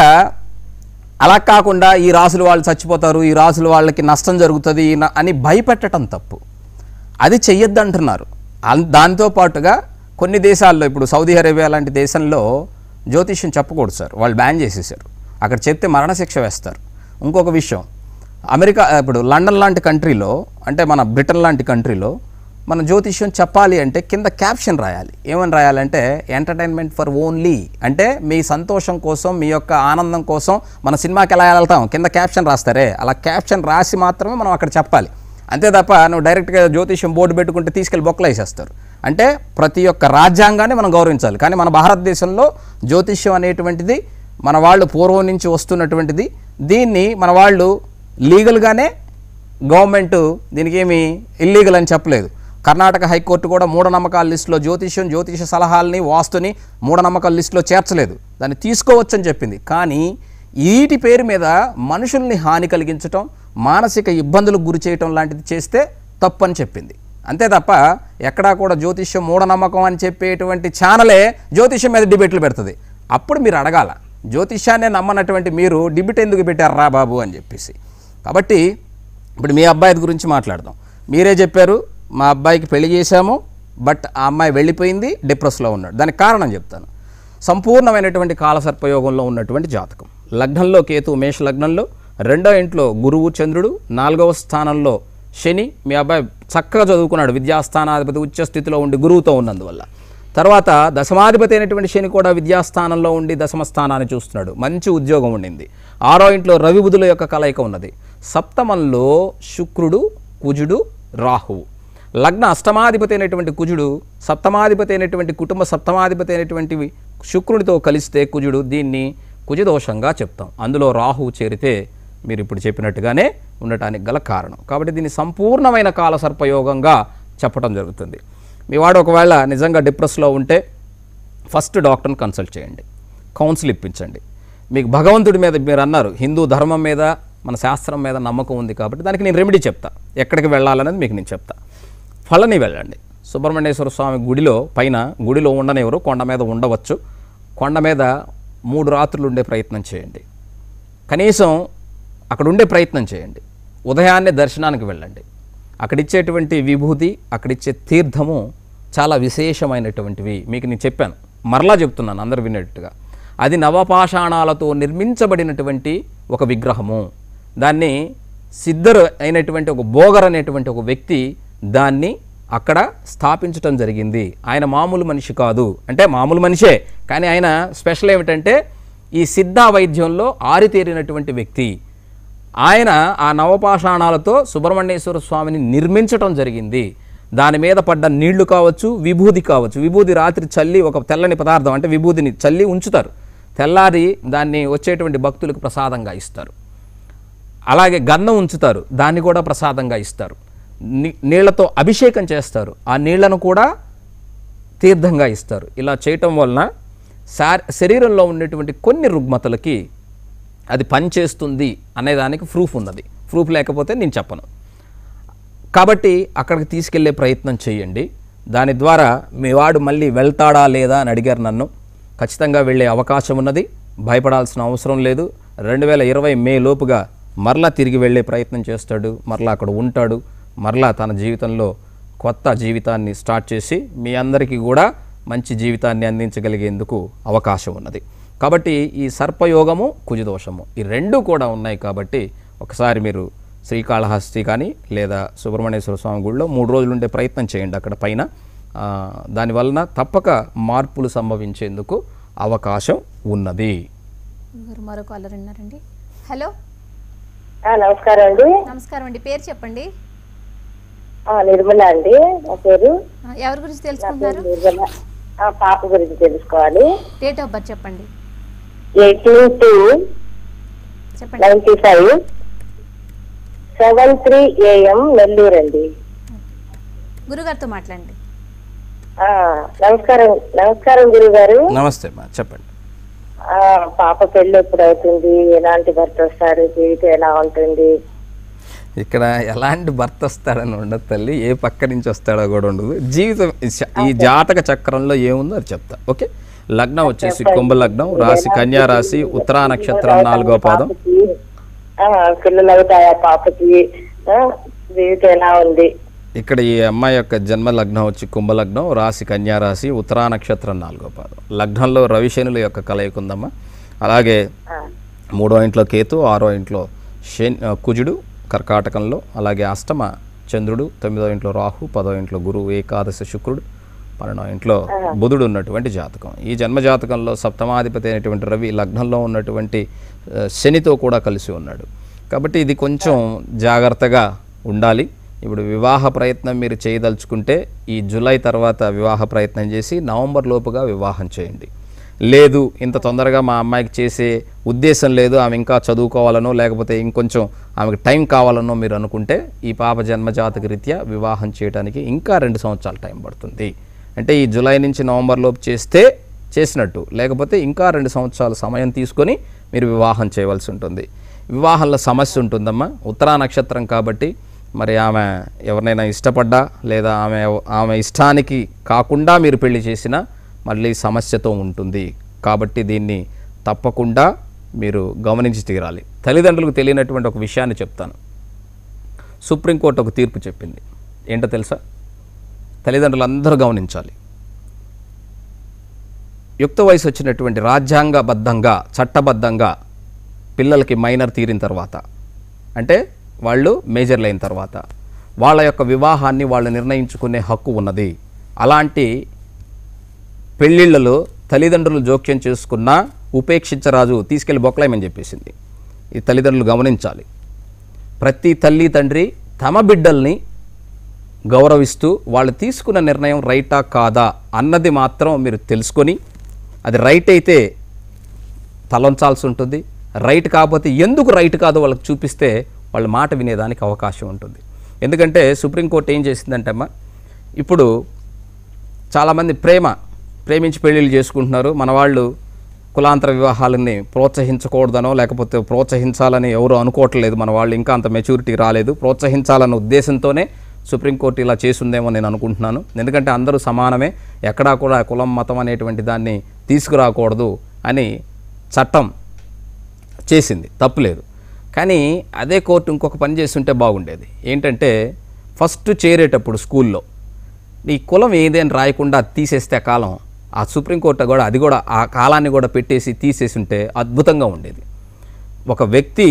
అలా కాకుండా ఈ రాసులు వాళ్ళు చచ్చిపోతారు ఈ రాసుల వాళ్ళకి నష్టం జరుగుతుంది ఈ న- అని భయపెట్టడం తప్పు అది చెయ్యొద్దు అంటున్నారు అన్- దాంతో పాటుగా కొన్ని దేశాల్లో ఇప్పుడు సౌదీ అరేబియా లాంటి దేశంలో జ్యోతిష్యం చెప్పకూడదు సార్ వాళ్ళు బ్యాన్ చేసేసారు అక్కడ చెప్తే మరణశిక్ష వేస్తారు ఇంకొక విషయం అమెరికా ఇప్పుడు లండన్ లాంటి కంట్రీలో అంటే మన బ్రిటన్ లాంటి కంట్రీలో మన జ్యోతిష్యం చెప్పాలి అంటే కింద క్యాప్షన్ రాయాలి ఏమని రాయాలంటే ఎంటర్టైన్మెంట్ ఫర్ ఓన్లీ అంటే మీ సంతోషం కోసం మీ యొక్క ఆనందం కోసం మన సినిమాకి ఎలా వెళ్తాం కింద క్యాప్షన్ రాస్తారే అలా క్యాప్షన్ రాసి మాత్రమే మనం అక్కడ చెప్పాలి అంతే తప్ప నువ్వు డైరెక్ట్గా జ్యోతిష్యం బోర్డు పెట్టుకుంటే తీసుకెళ్ళి బొక్కలు వేసేస్తారు అంటే ప్రతి ఒక్క రాజ్యాంగాన్ని మనం గౌరవించాలి కానీ మన భారతదేశంలో జ్యోతిష్యం అనేటువంటిది మన వాళ్ళు పూర్వం నుంచి వస్తున్నటువంటిది దీన్ని మన వాళ్ళు లీగల్గానే గవర్నమెంట్ దీనికి ఏమి ఇల్లీగల్ అని చెప్పలేదు కర్ణాటక హైకోర్టు కూడా మూఢనమ్మకాల లిస్టులో జ్యోతిష్యం జ్యోతిష సలహాలని వాస్తుని మూఢనమ్మకాల లిస్టులో చేర్చలేదు దాన్ని తీసుకోవచ్చని చెప్పింది కానీ వీటి పేరు మీద మనుషుల్ని హాని కలిగించటం మానసిక ఇబ్బందులకు గురి చేయటం లాంటిది చేస్తే తప్పు అని చెప్పింది అంతే తప్ప ఎక్కడా కూడా జ్యోతిష్యం మూఢనమ్మకం అని చెప్పేటువంటి ఛానలే జ్యోతిష్యం మీద డిబేట్లు పెడుతుంది అప్పుడు మీరు అడగాల జ్యోతిష్యాన్నే నమ్మనటువంటి మీరు డిబేట్ ఎందుకు పెట్టారు రా బాబు అని చెప్పేసి కాబట్టి ఇప్పుడు మీ అబ్బాయి గురించి మాట్లాడదాం మీరే చెప్పారు మా అబ్బాయికి పెళ్లి చేశాము బట్ ఆ అమ్మాయి వెళ్ళిపోయింది డిప్రెస్లో ఉన్నాడు దానికి కారణం చెప్తాను సంపూర్ణమైనటువంటి కాలసర్పయోగంలో ఉన్నటువంటి జాతకం లగ్నంలో కేతు మేష లగ్నంలో రెండో ఇంట్లో గురువు చంద్రుడు నాలుగవ స్థానంలో శని మీ అబ్బాయి చక్కగా చదువుకున్నాడు విద్యాస్థానాధిపతి ఉచ్చ స్థితిలో ఉండి గురువుతో ఉన్నందువల్ల తర్వాత దశమాధిపతి అయినటువంటి శని కూడా విద్యాస్థానంలో ఉండి దశమ స్థానాన్ని చూస్తున్నాడు మంచి ఉద్యోగం ఉండింది ఆరో ఇంట్లో రవి బుధుల యొక్క కలయిక ఉన్నది సప్తమంలో శుక్రుడు కుజుడు రాహువు లగ్న అష్టమాధిపతి అయినటువంటి కుజుడు సప్తమాధిపతి అయినటువంటి కుటుంబ సప్తమాధిపతి అయినటువంటి శుక్రుడితో కలిస్తే కుజుడు దీన్ని కుజదోషంగా చెప్తాం అందులో రాహువు చేరితే మీరు ఇప్పుడు చెప్పినట్టుగానే ఉండటానికి గల కారణం కాబట్టి దీన్ని సంపూర్ణమైన కాల సర్పయోగంగా చెప్పడం జరుగుతుంది మీ వాడు ఒకవేళ నిజంగా డిప్రెస్లో ఉంటే ఫస్ట్ డాక్టర్ని కన్సల్ట్ చేయండి కౌన్సిల్ ఇప్పించండి మీకు భగవంతుడి మీద మీరు అన్నారు హిందూ ధర్మం మీద మన శాస్త్రం మీద నమ్మకం ఉంది కాబట్టి దానికి నేను రెమెడీ చెప్తా ఎక్కడికి వెళ్ళాలనేది మీకు నేను చెప్తా ఫలని వెళ్ళండి సుబ్రహ్మణ్యేశ్వర స్వామి గుడిలో పైన గుడిలో ఉండనివ్వరు కొండ మీద ఉండవచ్చు కొండ మీద మూడు రాత్రులు ఉండే ప్రయత్నం చేయండి కనీసం అక్కడ ఉండే ప్రయత్నం చేయండి ఉదయాన్నే దర్శనానికి వెళ్ళండి అక్కడిచ్చేటువంటి విభూతి అక్కడిచ్చే తీర్థము చాలా విశేషమైనటువంటివి మీకు నేను చెప్పాను మరలా చెప్తున్నాను అందరు వినేట్టుగా అది నవపాషాణాలతో నిర్మించబడినటువంటి ఒక విగ్రహము దాన్ని సిద్ధరు అయినటువంటి ఒక బోగర్ అనేటువంటి ఒక వ్యక్తి దాన్ని అక్కడ స్థాపించటం జరిగింది ఆయన మామూలు మనిషి కాదు అంటే మామూలు మనిషే కానీ ఆయన స్పెషల్ ఏమిటంటే ఈ సిద్ధ వైద్యంలో ఆరితేరినటువంటి వ్యక్తి ఆయన ఆ నవపాషాణాలతో సుబ్రహ్మణ్యేశ్వర స్వామిని నిర్మించటం జరిగింది దాని మీద పడ్డ నీళ్లు కావచ్చు విభూది కావచ్చు విభూది రాత్రి చల్లి ఒక తెల్లని పదార్థం అంటే విభూదిని చల్లి ఉంచుతారు తెల్లారి దాన్ని వచ్చేటువంటి భక్తులకు ప్రసాదంగా ఇస్తారు అలాగే గంధం ఉంచుతారు దాన్ని కూడా ప్రసాదంగా ఇస్తారు నీ- నీళ్లతో అభిషేకం చేస్తారు ఆ నీళ్లను కూడా తీర్థంగా ఇస్తారు ఇలా చేయటం వలన శారీ శరీరంలో ఉన్నటువంటి కొన్ని రుగ్మతలకి అది పనిచేస్తుంది అనేదానికి ప్రూఫ్ ఉన్నది ప్రూఫ్ లేకపోతే నేను చెప్పను కాబట్టి అక్కడికి తీసుకెళ్లే ప్రయత్నం చేయండి దాని ద్వారా మీ వాడు మళ్ళీ వెళ్తాడా లేదా అని అడిగారు నన్ను ఖచ్చితంగా వెళ్ళే అవకాశం ఉన్నది భయపడాల్సిన అవసరం లేదు రెండు వేల ఇరవై మే లోపుగా మరలా తిరిగి వెళ్ళే ప్రయత్నం చేస్తాడు మరలా అక్కడ ఉంటాడు మరలా తన జీవితంలో కొత్త జీవితాన్ని స్టార్ట్ చేసి మీ అందరికీ కూడా మంచి జీవితాన్ని అందించగలిగేందుకు అవకాశం ఉన్నది కాబట్టి ఈ సర్పయోగము కుజదోషము ఈ రెండు కూడా ఉన్నాయి కాబట్టి ఒకసారి మీరు శ్రీకాళహస్తి కానీ లేదా సుబ్రహ్మణ్యేశ్వర స్వామి గుడిలో మూడు రోజులు ఉండే ప్రయత్నం చేయండి అక్కడ పైన ఆ, దానివలన తప్పక మార్పులు సంభవించేందుకు అవకాశం ఉన్నది గారు మరో కాలర్ ఉన్నారండి హలో ఆ, నమస్కారం అండి నమస్కారం అండి పేరు చెప్పండి ఆ, నిర్మల అండి నా పేరు ఆ, ఎవరి గురించి తెలుసుకుంటున్నారు నిర్మల ఆ, పాప గురించి తెలుసుకోవాలి డేట్ ఆఫ్ బర్త్ చెప్పండి ఎయిటీన్ టూ చెప్పండి ninety five seven three AM Nellore అండి గురుగారితో మాట్లాడండి ఆ, నమస్కారం నమస్కారం గురువు గారు నమస్తే అమ్మా చెప్పండి ఆ, పాప పెళ్ళి ఎప్పుడు అవుతుంది ఎలాంటి భర్త వస్తాడు జీవితం ఎలా ఉంటుంది ఇక్కడ ఎలాంటి భర్త వస్తాడని ఉండదు తల్లి ఏ పక్క నుంచి వస్తాడో కూడా ఉండదు జీవితం ఈ చ- ఈ జాతక చక్రంలో ఏముందో అది చెప్తా ఓకే లగ్నం వచ్చేసి కుంభ లగ్నం రాశి కన్యా రాశి ఉత్తరా నక్షత్రం నాలుగో పాదం పాపకి, ఆ, పిల్లలు అవుతాయా పాపకి ఆ, జీవితం ఎలా ఉంది ఇక్కడ ఈ అమ్మాయి యొక్క జన్మ లగ్నం వచ్చి కుంభ లగ్నం రాశి కన్యా రాశి ఉత్తరా నక్షత్రం నాలుగో పాదం లగ్నంలో రవిశనుల యొక్క కలయిక ఉందమ్మా అలాగే మూడో ఇంట్లో కేతు ఆరో ఇంట్లో శని ఆ, కుజుడు కర్కాటకంలో అలాగే అష్టమ చంద్రుడు తొమ్మిదో ఇంట్లో రాహు పదో ఇంట్లో గురువు ఏకాదశి శుక్రుడు పన్నెండో ఇంట్లో బుధుడు ఉన్నటువంటి జాతకం ఈ జన్మ జాతకంలో సప్తమాధిపతి అయినటువంటి రవి లగ్నంలో ఉన్నటువంటి ఆ, శనితో కూడా కలిసి ఉన్నాడు కాబట్టి ఇది కొంచెం జాగ్రత్తగా ఉండాలి ఇప్పుడు వివాహ ప్రయత్నం మీరు చేయదలుచుకుంటే ఈ జూలై తర్వాత వివాహ ప్రయత్నం చేసి నవంబర్ లోపుగా వివాహం చేయండి లేదు ఇంత తొందరగా మా అమ్మాయికి చేసే ఉద్దేశం లేదు ఆమె ఇంకా చదువుకోవాలనో లేకపోతే ఇంకొంచెం ఆమెకు టైం కావాలనో మీరు అనుకుంటే ఈ పాప జన్మజాతక రీత్యా వివాహం చేయడానికి ఇంకా రెండు సంవత్సరాల టైం పడుతుంది అంటే ఈ జూలై నుంచి నవంబర్ లోపు చేస్తే చేసినట్టు లేకపోతే ఇంకా రెండు సంవత్సరాల సమయం తీసుకొని మీరు వివాహం చేయవలసి ఉంటుంది వివాహంలో సమస్య ఉంటుందమ్మా ఉత్తరా నక్షత్రం కాబట్టి మరి ఆమె ఎవరినైనా ఇష్టపడ్డా లేదా ఆమె ఆమె ఇష్టానికి కాకుండా మీరు పెళ్లి చేసినా మళ్ళీ సమస్యతో ఉంటుంది కాబట్టి దీన్ని తప్పకుండా మీరు గమనించి తీరాలి తల్లిదండ్రులకు తెలియనటువంటి ఒక విషయాన్ని చెప్తాను సుప్రీంకోర్టు ఒక తీర్పు చెప్పింది ఏంటో తెలుసా తల్లిదండ్రులు అందరూ గమనించాలి యుక్త వయసు వచ్చినటువంటి రాజ్యాంగబద్ధంగా చట్టబద్ధంగా పిల్లలకి మైనర్ తీరిన తర్వాత అంటే వాళ్ళు మేజర్లు అయిన తర్వాత వాళ్ళ యొక్క వివాహాన్ని వాళ్ళు నిర్ణయించుకునే హక్కు ఉన్నది అలాంటి పెళ్ళిళ్ళలో తల్లిదండ్రులు జోక్యం చేసుకున్నా ఉపేక్షించరాజు తీసుకెళ్లి బొక్కలేమని చెప్పేసింది ఈ తల్లిదండ్రులు గమనించాలి ప్రతి తల్లి తండ్రి తమ బిడ్డల్ని గౌరవిస్తూ వాళ్ళు తీసుకున్న నిర్ణయం రైటా కాదా అన్నది మాత్రం మీరు తెలుసుకొని అది రైట్ అయితే తలంచాల్సి ఉంటుంది రైట్ కాకపోతే ఎందుకు రైట్ కాదో వాళ్ళకి చూపిస్తే వాళ్ళ మాట వినేదానికి అవకాశం ఉంటుంది ఎందుకంటే సుప్రీంకోర్టు ఏం చేసిందంటే అమ్మా ఇప్పుడు చాలామంది ప్రేమ ప్రేమించి పెళ్ళిళ్ళు చేసుకుంటున్నారు మన వాళ్ళు కులాంతర వివాహాలని ప్రోత్సహించకూడదనో లేకపోతే ప్రోత్సహించాలని ఎవరు అనుకోవట్లేదు మన వాళ్ళు ఇంకా అంత మెచ్యూరిటీ రాలేదు ప్రోత్సహించాలన్న ఉద్దేశంతోనే సుప్రీంకోర్టు ఇలా చేసిందేమో నేను అనుకుంటున్నాను ఎందుకంటే అందరూ సమానమే ఎక్కడా కూడా కులం మతం అనేటువంటి దాన్ని తీసుకురాకూడదు అని చట్టం చేసింది తప్పులేదు కానీ అదే కోర్టు ఇంకొక పని చేస్తుంటే బాగుండేది ఏంటంటే ఫస్ట్ చేరేటప్పుడు స్కూల్లో నీ కులం ఏదని రాయకుండా తీసేస్తే ఆ కాలం ఆ సుప్రీంకోర్టు కూడా అది కూడా ఆ కాలాన్ని కూడా పెట్టేసి తీసేసి ఉంటే అద్భుతంగా ఉండేది ఒక వ్యక్తి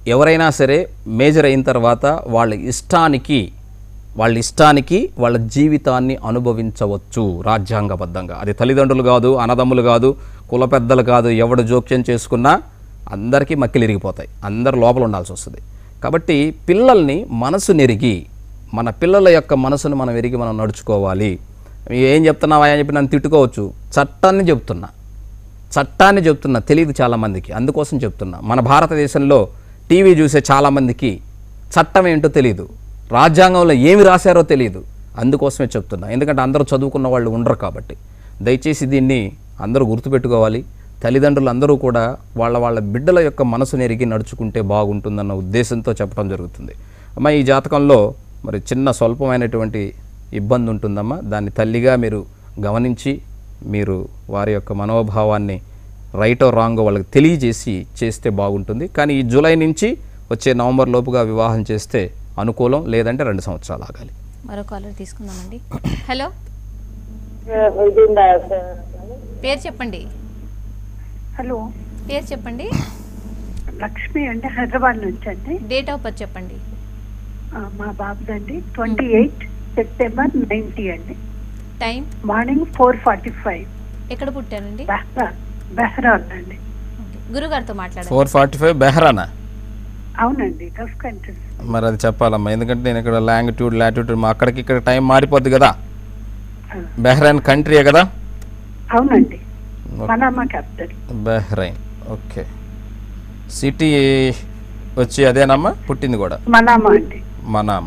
ఎవరైనా సరే మేజర్ అయిన తర్వాత వాళ్ళ ఇష్టానికి వాళ్ళ ఇష్టానికి వాళ్ళ జీవితాన్ని అనుభవించవచ్చు రాజ్యాంగబద్ధంగా అది తల్లిదండ్రులు కాదు అన్నదమ్ములు కాదు కుల పెద్దలు కాదు ఎవడు జోక్యం చేసుకున్నా అందరికీ మక్కిలు ఇరిగిపోతాయి అందరు లోపల ఉండాల్సి వస్తుంది కాబట్టి పిల్లల్ని మనసు నెరిగి మన పిల్లల యొక్క మనసును మనం ఎరిగి మనం నడుచుకోవాలి ఏం చెప్తున్నావా అని చెప్పి నన్ను తిట్టుకోవచ్చు చట్టాన్ని చెప్తున్నా చట్టాన్ని చెప్తున్నా తెలియదు చాలామందికి అందుకోసం చెప్తున్నా మన భారతదేశంలో టీవీ చూసే చాలామందికి చట్టం ఏంటో తెలియదు రాజ్యాంగంలో ఏమి రాశారో తెలియదు అందుకోసమే చెప్తున్నా ఎందుకంటే అందరూ చదువుకున్న వాళ్ళు ఉండరు కాబట్టి దయచేసి దీన్ని అందరూ గుర్తుపెట్టుకోవాలి తల్లిదండ్రులు అందరూ కూడా వాళ్ళ వాళ్ళ బిడ్డల యొక్క మనసు నెరిగి నడుచుకుంటే బాగుంటుందన్న ఉద్దేశంతో చెప్పడం జరుగుతుంది అమ్మ ఈ జాతకంలో మరి చిన్న స్వల్పమైనటువంటి ఇబ్బంది ఉంటుందమ్మా దాన్ని తల్లిగా మీరు గమనించి మీరు వారి యొక్క మనోభావాన్ని రైట్ రాంగ్ వాళ్ళకి తెలియజేసి చేస్తే బాగుంటుంది కానీ ఈ జూలై నుంచి వచ్చే నవంబర్ లోపుగా వివాహం చేస్తే అనుకూలం లేదంటే రెండు సంవత్సరాలు ఆగాలి మరో కాలర్ తీసుకుందామండి హలో ఇది ఉందా సార్? పేరు చెప్పండి హలో పేరు చెప్పండి లక్ష్మి అండి హైదరాబాద్ నుంచి అండి డేట్ ఆఫ్ బర్త్ చెప్పండి ఆ, మా బాబుదండి ట్వంటీ ఎయిట్ సెప్టెంబర్ నైన్టీ అండి time morning four forty five ఎక్కడ పుట్టారండి బెహ్రాన్ బెహ్రాన్ అండి ఓకే. గురుగారితో మాట్లాడండి ఫోర్ ఫార్టీ ఫైవ్ బెహరానా అవునండి గల్ఫ్ కంట్రీస్ మరి అది చెప్పాలమ్మా ఎందుకంటే నేను ఇక్కడ లాంగిట్యూడ్ లాటిట్యూడ్ మా అక్కడికి ఇక్కడ టైం మారిపోద్ది కదా బెహ్రైన్ కంట్రీయే కదా అవునండి Manama capital Bahrain okay city వచ్చి అదేనమ్మా పుట్టింది కూడా మనామా అండి మనామా